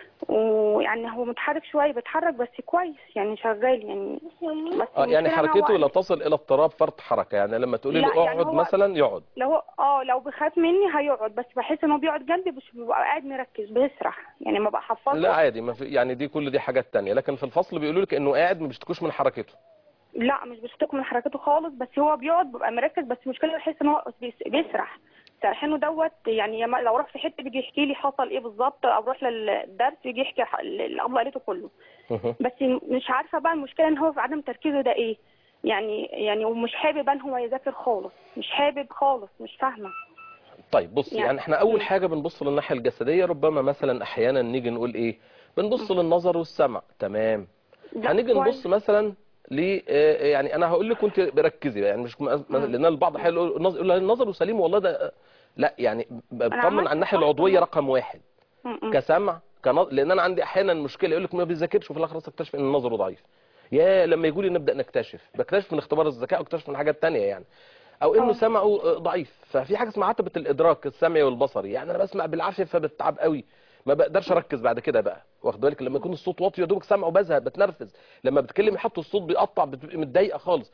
ويعني هو متحرك شويه بيتحرك بس كويس يعني شغال يعني بس اه يعني المشكلة إن حركته هو- لا تصل الى اضطراب فرط حركه يعني لما تقولي لا، له يعني اقعد هو- مثلا يقعد لو اه لو بخاف مني هيقعد بس بحس ان هو بيقعد جنبي بس بيبقى قاعد مركز بيسرح يعني ما بحفظه لا عادي ما في يعني دي كل دي حاجات تانية لكن في الفصل بيقولوا لك انه قاعد ما بيشتكوش من حركته لا مش بيشتكي من حركته خالص بس هو بيقعد بيبقى مركز بس المشكله بحس ان هو بيس- بيسرح سرحانه دوت يعني يما- لو رحت في حته بيجي يحكي لي حصل ايه بالظبط او اروح للدرس يجي يحكي ح- اللي ابله قالته كله بس مش عارفه بقى المشكله ان هو في عدم تركيزه ده ايه يعني يعني ومش حابب ان هو يذاكر خالص مش حابب خالص مش فاهمه طيب بص يعني, يعني- احنا اول مم. حاجه بنبص للناحيه الجسديه ربما مثلا احيانا نيجي نقول ايه بنبص للنظر والسمع تمام لا، هنيجي كويس. نبص مثلا ل آه، يعني انا هقول لك وانت بركزي يعني مش م- لان البعض احيانا يقول النظر- يقول النظر سليم والله ده لا يعني بطمن عملت على الناحيه صح العضويه طبعا. رقم واحد م- م. كسمع كنظر لان انا عندي احيانا مشكله يقول لك ما بيذاكرش وفي الاخر اكتشف ان نظره ضعيف يا لما يقول لي نبدا نكتشف بكتشف من اختبار الذكاء واكتشف من حاجات تانية يعني او انه اه. سمعه آه، ضعيف ففي حاجه اسمها عتبه الادراك السمعي والبصري يعني انا بسمع بالعافيه فبتعب قوي ما بقدرش اركز بعد كده بقى واخد بالك لما يكون الصوت واطي يا دوبك سامعه بزهق بتنرفز لما بتكلم يحط الصوت بيقطع بتبقى متضايقه خالص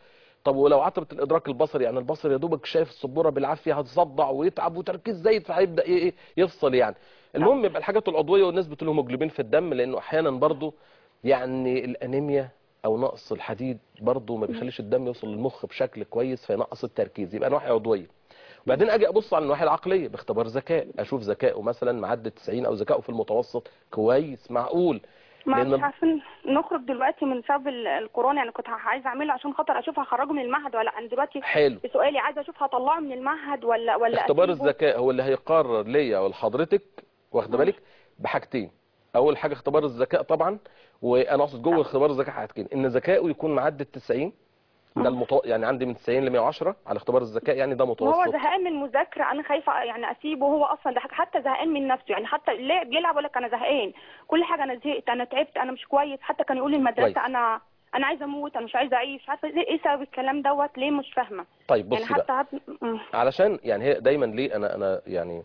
طب ولو عتبه الادراك البصري يعني البصر يا دوبك شايف السبوره بالعافيه هتصدع ويتعب وتركيز زايد فهيبدا ايه إيه يفصل يعني المهم يبقى الحاجات العضويه ونسبه الهيموجلوبين في الدم لانه احيانا برضو يعني الانيميا او نقص الحديد برضو ما بيخليش الدم يوصل للمخ بشكل كويس فينقص التركيز يبقى نواحي عضويه وبعدين اجي ابص على النواحي العقليه باختبار ذكاء اشوف ذكائه مثلا معدي 90 او ذكائه في المتوسط كويس معقول ما لأن مش عارفين نخرج دلوقتي من سبب ال- الكورونا يعني كنت عايزه اعمله عشان خاطر اشوف هخرجه من المعهد ولا انا دلوقتي حلو سؤالي عايزه اشوف هطلعه من المعهد ولا ولا اختبار أسيبه؟ الذكاء هو اللي هيقرر ليا ولحضرتك واخده بالك بحاجتين اول حاجه اختبار الذكاء طبعا وانا اقصد جوه اختبار الذكاء حاجتين ان ذكائه يكون معدي ال 90 ده المتو... يعني عندي من 90 ل 110 على اختبار الذكاء يعني ده وهو متوسط زهقان من المذاكره انا خايفه يعني اسيبه هو اصلا ده حتى زهقان من نفسه يعني حتى ليه بيلعب يقول لك انا زهقان كل حاجه انا زهقت انا تعبت انا مش كويس حتى كان يقول لي المدرسه كويس. انا انا عايزه اموت انا مش عايزه اعيش مش عارفه ايه إيه سبب الكلام دوت ليه مش فاهمه طيب يعني بصي بقى حتى هت... م. علشان يعني هي دايما ليه انا انا يعني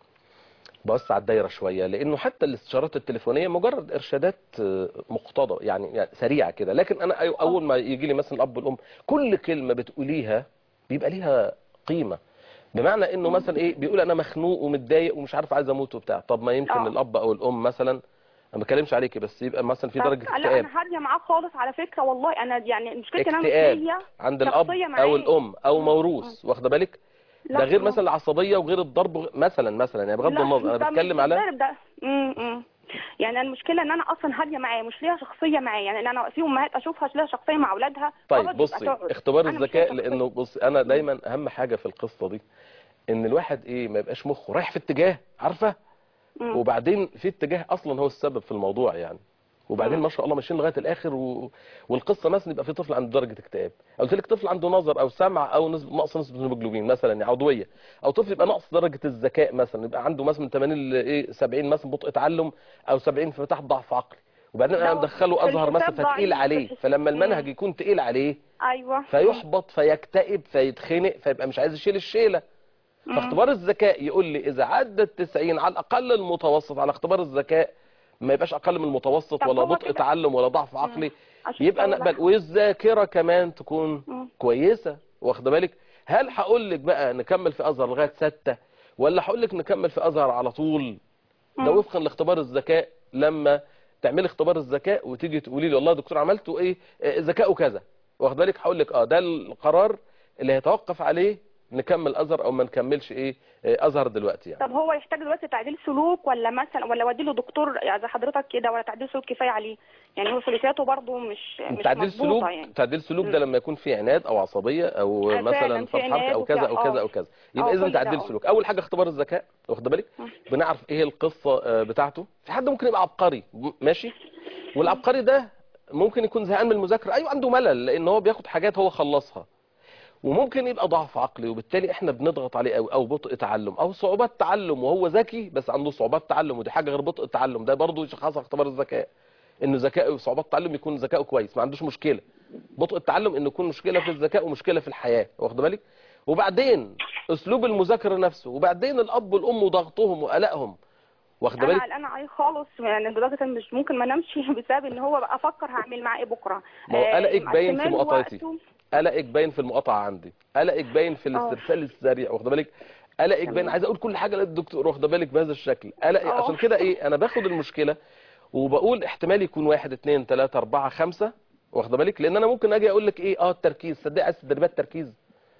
بوسع الدايره شويه لانه حتى الاستشارات التليفونيه مجرد ارشادات آه، مقتضى يعني, يعني سريعه كده لكن انا أي- اول ما يجي لي مثلا الاب والام كل كلمه بتقوليها بيبقى ليها قيمه بمعنى انه مثلا ايه بيقول انا مخنوق ومتضايق ومش عارف عايز اموت وبتاع طب ما يمكن آه. الاب او الام مثلا انا ما بتكلمش عليكي بس يبقى مثلا في طب درجه لا اكتئاب انا هاديه معاه خالص على فكره والله انا يعني مشكلتي ان انا مش اكتئاب ليا عند الاب شخصية او معاه. الام او موروث واخده بالك لا، ده غير لا. مثلا العصبيه وغير الضرب وغ- مثلا مثلا يعني بغض لا، النظر انا ده مش بتكلم على بالضرب ده امم امم. يعني المشكله ان انا اصلا هاديه معاه مش ليها شخصيه معاه يعني انا في امهات اشوفها ليها شخصيه مع اولادها طيب خلاص يبقى بصي تقعد. اختبار أنا مش الذكاء ليا شخصية. لانه بص انا دايما اهم حاجه في القصه دي ان الواحد ايه ما يبقاش مخه رايح في اتجاه عارفه مم. وبعدين في اتجاه اصلا هو السبب في الموضوع يعني وبعدين ما شاء الله ماشيين لغايه الاخر و... والقصه مثلا يبقى في طفل عنده درجه اكتئاب قلت لك طفل عنده نظر او سمع او نسبه نقص نسبه الهيموجلوبين مثلا يعني عضويه او طفل يبقى نقص درجه الذكاء مثلا يبقى عنده مثلا من 80 ل ايه 70 مثلا بطء تعلم او 70 انفتاح ضعف عقلي وبعدين انا ده مدخله في ازهر مثلا الحساب فتقيل ضعيف، عليه في الحساب. فلما المنهج مم. يكون تقيل عليه ايوه فيحبط فيكتئب فيتخنق فيبقى مش عايز يشيل الشيله فاختبار الذكاء يقول لي اذا عدى ال 90 على الاقل المتوسط على اختبار الذكاء ما يبقاش اقل من المتوسط طب ولا هو بطء كده- تعلم ولا ضعف عقلي أشوف يبقى ولا نقبل لا. والذاكره كمان تكون مم. كويسه واخده بالك هل هقول لك بقى نكمل في ازهر لغايه ستة ولا هقول لك نكمل في ازهر على طول ده مم. وفقا لاختبار الذكاء لما تعملي اختبار الذكاء وتيجي تقولي لي والله يا دكتور عملته ايه آه، ذكائه كذا واخد بالك هقول لك اه ده القرار اللي هيتوقف عليه نكمل ازهر او ما نكملش ايه آه، ازهر دلوقتي يعني طب هو يحتاج دلوقتي تعديل سلوك ولا مثلا ولا ودي له دكتور يعني زي حضرتك كده ولا تعديل سلوك كفايه عليه يعني هو سلوكياته برضه مش مش تعديل سلوك مظبوطه يعني تعديل سلوك ده لما يكون في عناد او عصبيه او آه، مثلا فعلاً في فرط حركه عناد او كذا او وفي- كذا آه. او كذا يبقى آه، اذا كل ده، تعديل آه. سلوك اول حاجه اختبار الذكاء واخد بالك بنعرف ايه القصه آه، بتاعته في حد ممكن يبقى عبقري م- ماشي والعبقري ده ممكن يكون زهقان من المذاكره ايوه عنده ملل لان هو بياخد حاجات هو خلصها وممكن يبقى ضعف عقلي وبالتالي احنا بنضغط عليه قوي او بطء تعلم او صعوبات تعلم وهو ذكي بس عنده صعوبات تعلم ودي حاجه غير بطء التعلم ده برضه يشخصها اختبار الذكاء انه ذكائه صعوبات التعلم يكون ذكائه كويس ما عندوش مشكله بطء التعلم انه يكون مشكله في الذكاء ومشكله في الحياه واخد بالك وبعدين اسلوب المذاكره نفسه وبعدين الاب والام وضغطهم وقلقهم واخد انا بالك قلقانه عليه خالص يعني لدرجه ان مش ممكن ما انامش بسبب ان هو بقى افكر هعمل معاه ايه بكره ما هو آه، قلقك باين في مقسمة له مقاطعتي. وقته. قلقك باين في المقاطعه عندي قلقك باين في اه. الاسترسال السريع واخد بالك قلقك باين عايز اقول كل حاجه للدكتور واخد بالك بهذا الشكل قلقي اه. عشان كده ايه انا باخد المشكله وبقول احتمال يكون واحد اتنين تلاته اربعه خمسه واخد بالك لان انا ممكن اجي اقول لك ايه اه التركيز صدق عايز تدريبات تركيز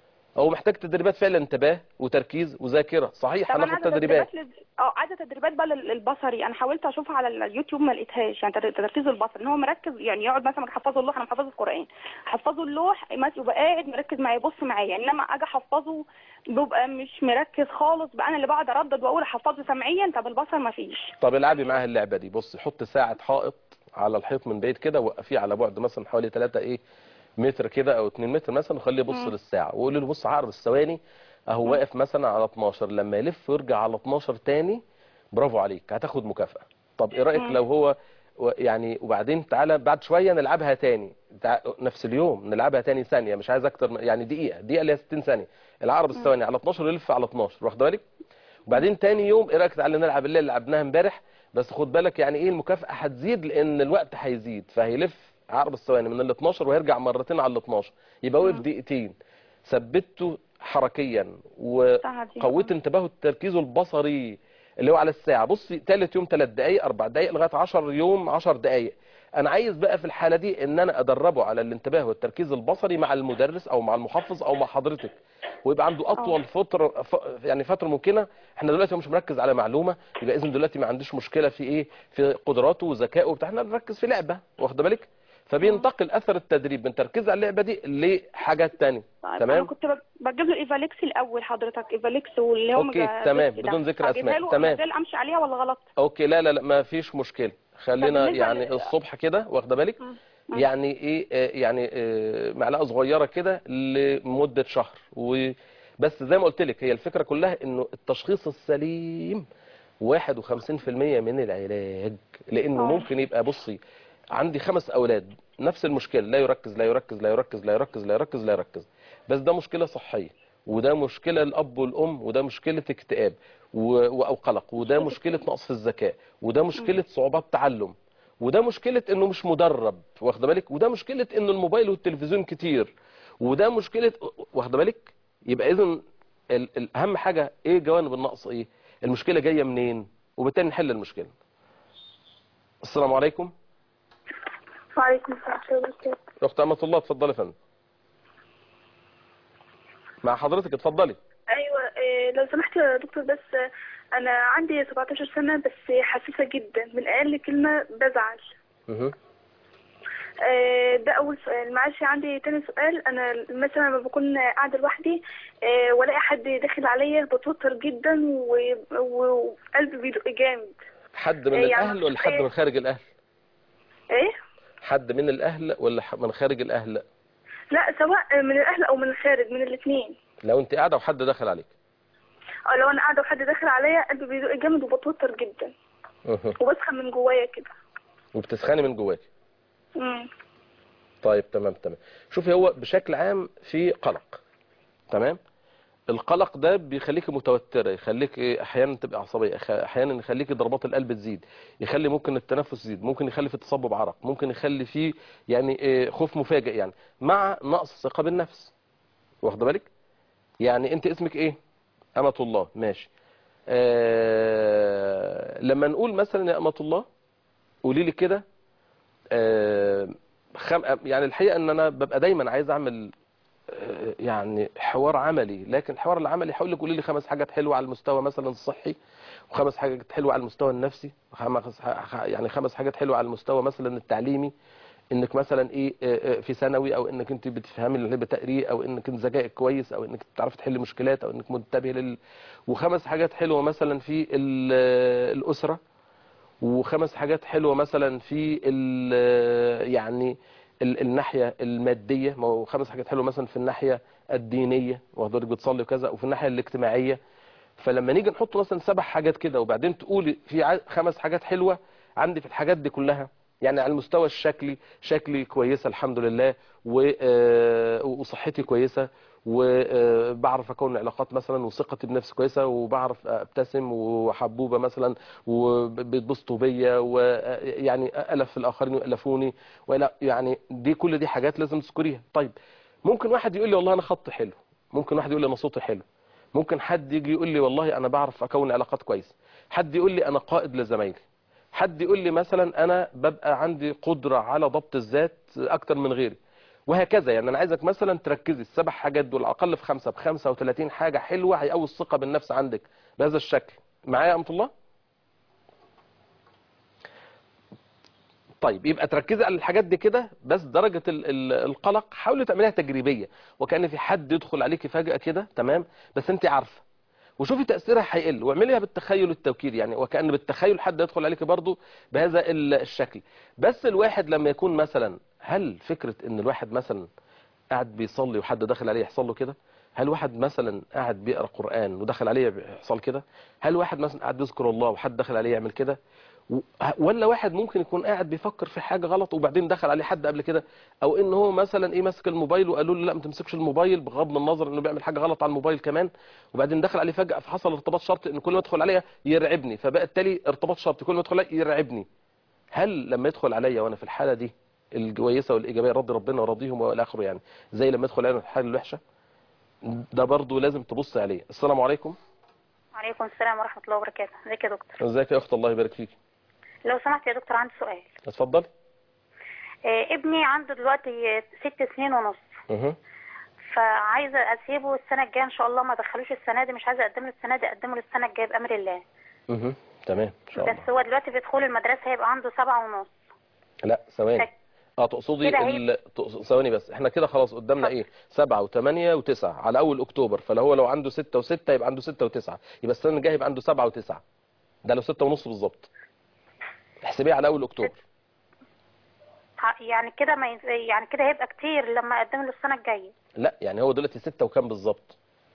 هو محتاج تدريبات فعلا انتباه وتركيز وذاكره صحيح طب انا هناخد عايزه تدريبات تدريبات لل- اه عايزه تدريبات بقى لل- للبصري انا حاولت اشوفها على اليوتيوب ما لقيتهاش يعني تر- تركيز البصري ان هو مركز يعني يقعد مثلا احفظه اللوح انا محفظه القران احفظه اللوح مثلا يبقى قاعد مركز معايا يبص معايا انما اجي احفظه بيبقى مش مركز خالص بقى انا اللي بقعد اردد واقول احفظه سمعيا طب البصر ما فيش طب العبي معاها اللعبه دي بص حط ساعه حائط على الحيط من بعيد كده وقفيه على بعد مثلا حوالي 3 ايه متر كده او 2 متر مثلا وخليه يبص للساعه وقول له بص عقرب الثواني اهو واقف مثلا على 12 لما يلف ويرجع على 12 تاني برافو عليك هتاخد مكافاه طب ايه رايك لو هو و- يعني وبعدين تعالى بعد شويه نلعبها تاني تع- نفس اليوم نلعبها تاني ثانيه مش عايز اكتر من- يعني دقيقه دقيقه اللي هي 60 ثانيه العقرب الثواني على 12 يلف على 12 واخد بالك وبعدين تاني يوم ايه رايك تعالى نلعب الليل اللي لعبناها امبارح بس خد بالك يعني ايه المكافاه هتزيد لان الوقت هيزيد فهيلف عقرب الثواني من ال 12 وهيرجع مرتين على ال 12 يبقى وقف دقيقتين ثبته حركيا ساعة دي. وقويت انتباهه التركيز البصري اللي هو على الساعه بصي ثالث يوم ثلاث دقائق اربع دقائق لغايه 10 يوم 10 دقائق انا عايز بقى في الحاله دي ان انا ادربه على الانتباه والتركيز البصري مع المدرس او مع المحفظ او مع حضرتك ويبقى عنده اطول فتره ف... يعني فتره ممكنه احنا دلوقتي هو مش مركز على معلومه يبقى اذا دلوقتي ما عندوش مشكله في ايه في قدراته وذكائه وبتاع احنا بنركز في لعبه واخد بالك فبينتقل اثر التدريب من تركيز على اللعبه دي لحاجات تانية طيب انا تمام كنت بج- بجيب له ايفاليكس الاول حضرتك ايفاليكس واللي هو أوكي، مجا- تمام، ده. بدون ذكر أجيبها أسماء، له تمام. ازاي امشي عليها ولا غلط اوكي لا لا لا ما فيش مشكله خلينا بالنسبة يعني لل- الصبح كده واخده بالك مم. يعني ايه آه، يعني آه، معلقه صغيره كده لمده شهر وبس زي ما قلت لك هي الفكره كلها انه التشخيص السليم 51% من العلاج لانه آه. ممكن يبقى بصي عندي خمس اولاد نفس المشكله لا يركز لا يركز لا يركز لا يركز لا يركز لا يركز بس ده مشكله صحيه وده مشكله الاب والام وده مشكله اكتئاب و- و- او قلق وده مشكله نقص في الذكاء وده مشكله صعوبات تعلم وده مشكله انه مش مدرب واخده بالك وده مشكله انه الموبايل والتلفزيون كتير وده مشكله واخده بالك يبقى اذا ال- ال- اهم حاجه ايه جوانب النقص ايه المشكله جايه منين وبالتالي نحل المشكله السلام عليكم وعليكم السلام ورحمة الله وبركاته اخت امه الله اتفضلي يا فندم مع حضرتك اتفضلي أيوة إيه، لو سمحت يا دكتور بس آه، أنا عندي 17 سنة بس حساسة جدا من أقل كلمة بزعل مه. آه، ده أول سؤال معلش عندي تاني سؤال أنا مثلا لما بكون قاعدة لوحدي آه، وألاقي حد داخل عليا بتوتر جدا و- و- وقلبي بيدق جامد حد من إيه يعني الاهل ولا حد إيه؟ من خارج الاهل إيه؟ حد من الاهل ولا ح- من خارج الاهل لا سواء من الأهل أو من الخارج من الاتنين لو انت قاعده وحد دخل عليك أو لو أنا قاعدة وحد داخل عليا قلبي بيدق جامد وبتوتر جدا مه. وبسخن من جوايا كده وبتسخني من جواك مم. طيب تمام تمام شوفي هو بشكل عام في قلق تمام القلق ده بيخليك متوترة يخليك إيه، احيانا تبقى عصبية أخ- احيانا يخليك ضربات القلب تزيد يخلي ممكن التنفس يزيد ممكن يخلي في تصبب عرق ممكن يخلي فيه يعني إيه، خوف مفاجئ يعني مع نقص الثقة بالنفس واخده بالك يعني انت اسمك ايه أمة الله ماشي آه لما نقول مثلا يا أمة الله قولي لي كده آه، خم... يعني الحقيقة ان انا ببقى دايما عايز اعمل آه، يعني حوار عملي لكن الحوار العملي هقول لك قولي لي خمس حاجات حلوة على المستوى مثلا الصحي وخمس حاجات حلوة على المستوى النفسي وخمس ح- يعني خمس حاجات حلوة على المستوى مثلا التعليمي انك مثلا ايه آه، آه، في ثانوي او انك انت بتفهمي اللي بتقريه او انك انت ذكائك كويس او انك بتعرفي تحلي مشكلات او انك منتبه لل وخمس حاجات حلوة مثلا في ال- آه، الأسرة وخمس حاجات حلوة مثلا في ال- يعني ال- الناحية المادية ما هو خمس حاجات حلوة مثلا في الناحية الدينية وحضرتك بتصلي وكذا وفي الناحية الاجتماعية فلما نيجي نحط مثلا سبع حاجات كده وبعدين تقولي في ع- خمس حاجات حلوة عندي في الحاجات دي كلها يعني على المستوى الشكلي شكلي كويسة الحمد لله و- آه، وصحتي كويسة وبعرف اكون علاقات مثلا وثقتي بنفسي كويسه وبعرف ابتسم وحبوبه مثلا وبيتبسطوا بيا ويعني الف الاخرين والفوني ولا يعني دي كل دي حاجات لازم تذكريها طيب ممكن واحد يقول لي والله انا خطي حلو ممكن واحد يقول لي انا صوتي حلو ممكن حد يجي يقول لي والله انا بعرف اكون علاقات كويسه حد يقول لي انا قائد لزمايلي حد يقول لي مثلا انا ببقى عندي قدره على ضبط الذات اكتر من غيري وهكذا يعني انا عايزك مثلا تركزي السبع حاجات دول اقل في خمسه ب 35 حاجه حلوه هيقوي الثقه بالنفس عندك بهذا الشكل معايا يا امه الله طيب يبقى تركزي على الحاجات دي كده بس درجة ال- ال- القلق حاولي تعمليها تجريبية وكأن في حد يدخل عليكي فجأة كده تمام بس انت عارفة وشوفي تأثيرها هيقل واعمليها بالتخيل التوكيدي يعني وكأن بالتخيل حد يدخل عليكي برضو بهذا ال- الشكل بس الواحد لما يكون مثلا هل فكرة ان الواحد مثلا قاعد بيصلي وحد دخل عليه يحصل له كده هل واحد مثلا قاعد بيقرا قرآن ودخل عليه يحصل كده هل واحد مثلا قاعد يذكر الله وحد دخل عليه يعمل كده و- ولا واحد ممكن يكون قاعد بيفكر في حاجة غلط وبعدين دخل عليه حد قبل كده او ان هو مثلا ايه ماسك الموبايل وقالوا له لا ما تمسكش الموبايل بغض النظر انه بيعمل حاجة غلط على الموبايل كمان وبعدين دخل عليه فجأة فحصل ارتباط شرطي ان كل ما ادخل عليا يرعبني فبقى التالي ارتباط شرطي كل ما ادخل عليا يرعبني هل لما يدخل عليا وانا في الحالة دي الكويسة والايجابية رضي ربنا وراضيهم والى اخره يعني زي لما يدخل علينا في الحالة الوحشة ده برضو لازم تبص عليه السلام عليكم وعليكم السلام ورحمة الله وبركاته ازيك يا دكتور ازيك يا اخت الله يبارك فيك لو سمحت يا دكتور عندي سؤال اتفضل آه ابني عنده دلوقتي ست سنين ونص اها فعايزة اسيبه السنة الجاية ان شاء الله ما ادخلوش السنة دي مش عايزة اقدم له السنة دي اقدمه له السنة الجاية بأمر الله اها تمام ان شاء الله بس هو دلوقتي بيدخل المدرسة هيبقى عنده سبعة ونص لا ثواني فك- اه تقصدي كده هي- ال... تقص- ثواني بس احنا كده خلاص قدامنا ايه سبعة وثمانية وتسعة على اول اكتوبر فلو هو لو عنده ستة وستة يبقى عنده ستة وتسعة يبقى السنة الجاية يبقى عنده سبعة وتسعة ده لو ستة ونص بالظبط احسبيه على اول اكتوبر ع- يعني كده ما يز- يعني كده هيبقى كتير لما اقدم له السنة الجاية لا يعني هو دلوقتي ستة وكام بالظبط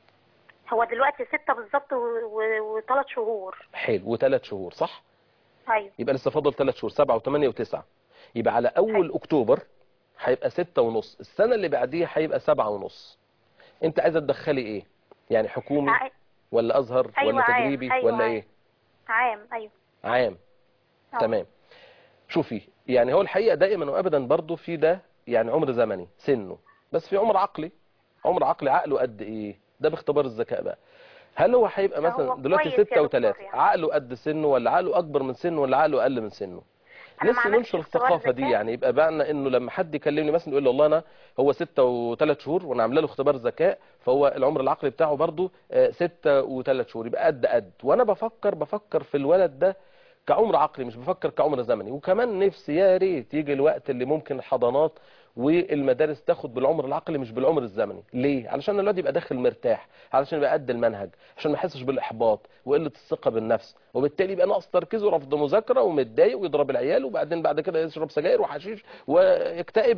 هو دلوقتي ستة بالظبط وثلاث شهور حلو وثلاث شهور صح ايوه يبقى لسه فاضل ثلاث شهور سبعة وثمانية وتسعة يبقى على أول أكتوبر هيبقى ستة ونص السنة اللي بعديها هيبقى سبعة ونص أنت عايزة تدخلي إيه؟ يعني حكومي ع- ولا أزهر أيوة ولا عام، تجريبي أيوة ولا عام. إيه؟ عام ايوه عام أه. تمام شوفي يعني هو الحقيقة دائما وأبدا برضو في ده يعني عمر زمني سنه بس في عمر عقلي عمر عقلي عقله قد إيه؟ ده باختبار الذكاء بقى هل هو هيبقى ده هو مثلا دلوقتي كويس يا ستة دكتور وثلاثة يعني. عقله قد سنه ولا عقله أكبر من سنه ولا عقله أقل من سنه أنا ما لسه عملتش ننشر اختبار الثقافة دي ذكاء. يعني يبقى بقى انه لما حد يكلمني مثلا يقول لي والله انا هو ستة وثلاث شهور وانا عامله له اختبار ذكاء فهو العمر العقلي بتاعه برضه آه، ستة وثلاث شهور يبقى قد قد وانا بفكر بفكر في الولد ده كعمر عقلي مش بفكر كعمر زمني وكمان نفسي يا ريت يجي الوقت اللي ممكن الحضانات والمدارس تاخد بالعمر العقلي مش بالعمر الزمني ليه علشان الواد يبقى داخل مرتاح علشان يبقى قد المنهج عشان ما يحسش بالاحباط وقله الثقه بالنفس وبالتالي يبقى ناقص تركيزه ورفض مذاكره ومتضايق ويضرب العيال وبعدين بعد كده يشرب سجاير وحشيش ويكتئب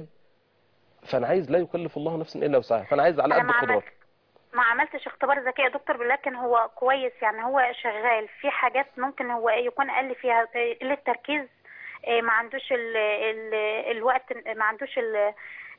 فانا عايز لا يكلف الله نفسا الا وسعها فانا عايز على انا قد ما قدراتي عملت ما عملتش اختبار ذكاء يا دكتور لكن هو كويس يعني هو شغال في حاجات ممكن هو يكون اقل فيها قله تركيز إيه، ما عندوش ال ال الوقت ما عندوش ال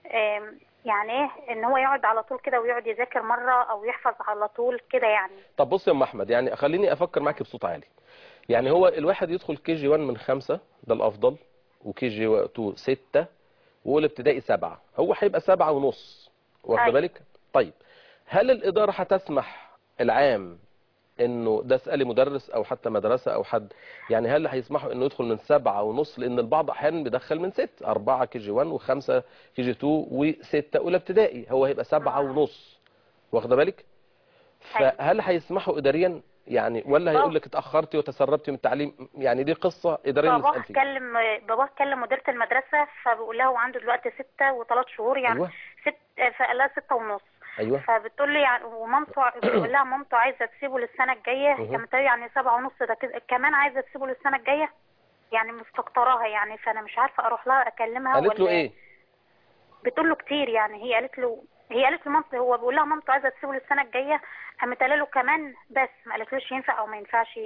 آم، يعني ايه ان هو يقعد على طول كده ويقعد يذاكر مره او يحفظ على طول كده يعني طب بص يا ام احمد يعني خليني افكر معاك بصوت عالي يعني هو الواحد يدخل كي جي 1 من خمسة ده الافضل وكي جي 2 ستة واولى ابتدائي سبعة هو هيبقى سبعة ونص واخد أيوة. بالك طيب هل الاداره هتسمح العام انه ده اسالي مدرس او حتى مدرسه او حد يعني هل هيسمحوا انه يدخل من سبعة ونص لان البعض احيانا بيدخل من ست أربعة كي جي 1 وخمسة كي جي 2 وستة اولى ابتدائي هو هيبقى سبعة ونص واخده بالك أيوة. فهل هيسمحوا اداريا يعني ولا هيقول لك اتاخرتي وتسربتي من التعليم يعني دي قصه اداريه باباه نسال فيها كلم باباه كلم مديرة المدرسة فبقول لها هو عنده دلوقتي ستة وثلاث شهور يعني أيوة. ست فقال لها ستة ونص ايوه فبتقول لي يعني ومامته بتقول لها مامته عايزة تسيبه للسنة الجاية مه. كانت بتقول يعني سبعة ونص ده كده كمان عايزة تسيبه للسنة الجاية يعني مستكتراها يعني فأنا مش عارفة أروح لها أكلمها قالت له ولا ايه بتقول له كتير يعني هي قالت له هي قالت له مامته هو بيقول لها مامته عايزة تسيبه للسنة الجاية قامت قايله له كمان بس ما قالتلوش ينفع أو ما ينفعش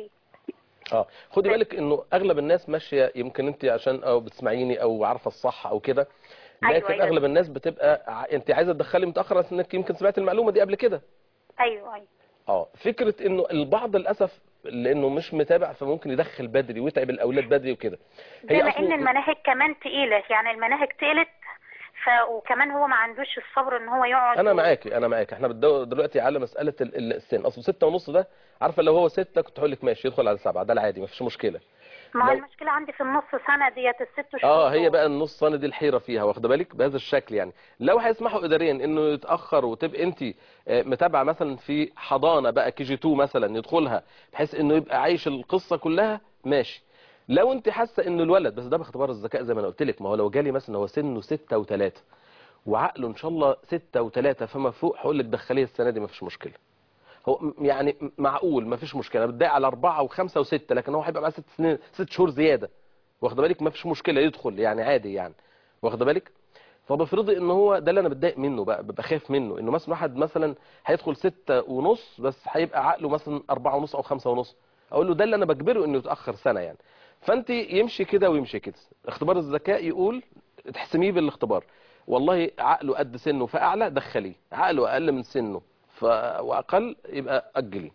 اه خدي بالك انه اغلب الناس ماشيه يمكن انت عشان او بتسمعيني او عارفه الصح او كده أيوة، لكن أيوة. اغلب الناس بتبقى ع- انت عايزه تدخلي متاخر عشان انك يمكن سمعت المعلومه دي قبل كده أيوه أيوه اه فكره انه البعض للاسف لانه مش متابع فممكن يدخل بدري ويتعب الاولاد بدري وكده بما أصلاً- ان المناهج كمان تقيلة يعني المناهج تقلت ف... وكمان هو ما عندوش الصبر ان هو يقعد انا و- معاكي انا معاكي احنا بندور دلوقتي على مساله ال- ال- السن اصل ستة ونص ده عارفه لو هو ستة كنت هقول لك ماشي يدخل على سبعة ده العادي مفيش مشكله ما هو لو- المشكلة عندي في النص سنة ديت الست شهور اه هي دول. بقى النص سنه دي الحيره فيها واخده بالك بهذا الشكل يعني لو هيسمحوا اداريا انه يتاخر وتبقى انت آه، متابعه مثلا في حضانه بقى كي جي 2 مثلا يدخلها بحيث انه يبقى عايش القصه كلها ماشي لو انت حاسه ان الولد بس ده باختبار الذكاء زي ما انا قلت لك ما هو لو جالي مثلا هو سنه 6 و3 وعقله ان شاء الله 6 و3 فما فوق هقول لك دخليه السنه دي ما فيش مشكله هو م- يعني م- معقول ما فيش مشكله بتضايق على أربعة وخمسة وستة لكن هو هيبقى معاه ست سنين ست شهور زياده واخد بالك ما فيش مشكله يدخل يعني عادي يعني واخد بالك فبفرضي ان هو ده اللي انا بتضايق منه بقى ببقى خايف منه انه مثلا واحد مثلا هيدخل ستة ونص بس هيبقى عقله مثلا أربعة ونص او خمسة ونص اقول له ده اللي انا بجبره انه يتاخر سنه يعني فانت يمشي كده ويمشي كده اختبار الذكاء يقول تحسميه بالاختبار والله عقله قد سنه فاعلى دخليه عقله اقل من سنه ف... واقل يبقى اجليه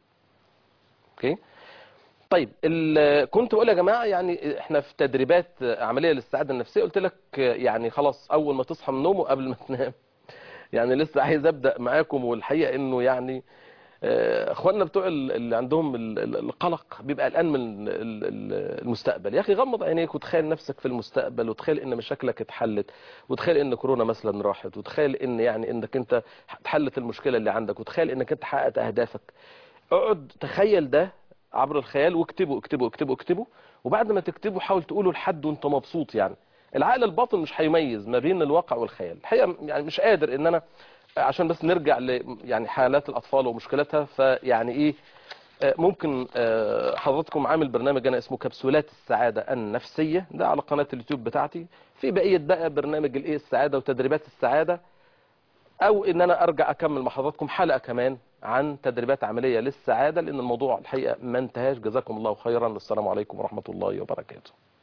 اوكي طيب ال- كنت بقول يا جماعه يعني احنا في تدريبات عمليه للسعاده النفسيه قلت لك يعني خلاص اول ما تصحى من النوم وقبل ما تنام يعني لسه عايز ابدا معاكم والحقيقه انه يعني آه، اخواننا بتوع ال- اللي عندهم ال- ال- القلق بيبقى قلقان من ال- ال- المستقبل يا اخي غمض عينيك وتخيل نفسك في المستقبل وتخيل ان مشاكلك اتحلت وتخيل ان كورونا مثلا راحت وتخيل ان يعني انك انت اتحلت المشكله اللي عندك وتخيل انك انت حققت اهدافك اقعد تخيل ده عبر الخيال واكتبه اكتبه اكتبه اكتبه وبعد ما تكتبه حاول تقوله لحد وانت مبسوط يعني العقل الباطن مش هيميز ما بين الواقع والخيال الحقيقه يعني مش قادر ان انا عشان بس نرجع ل يعني حالات الاطفال ومشكلتها فيعني ايه آه، ممكن آه، حضراتكم عامل برنامج انا اسمه كبسولات السعاده النفسيه ده على قناه اليوتيوب بتاعتي في بقيه بقى برنامج الايه السعاده وتدريبات السعاده او ان انا ارجع اكمل مع حضراتكم حلقه كمان عن تدريبات عمليه للسعاده لان الموضوع الحقيقه ما انتهاش جزاكم الله خيرا والسلام عليكم ورحمه الله وبركاته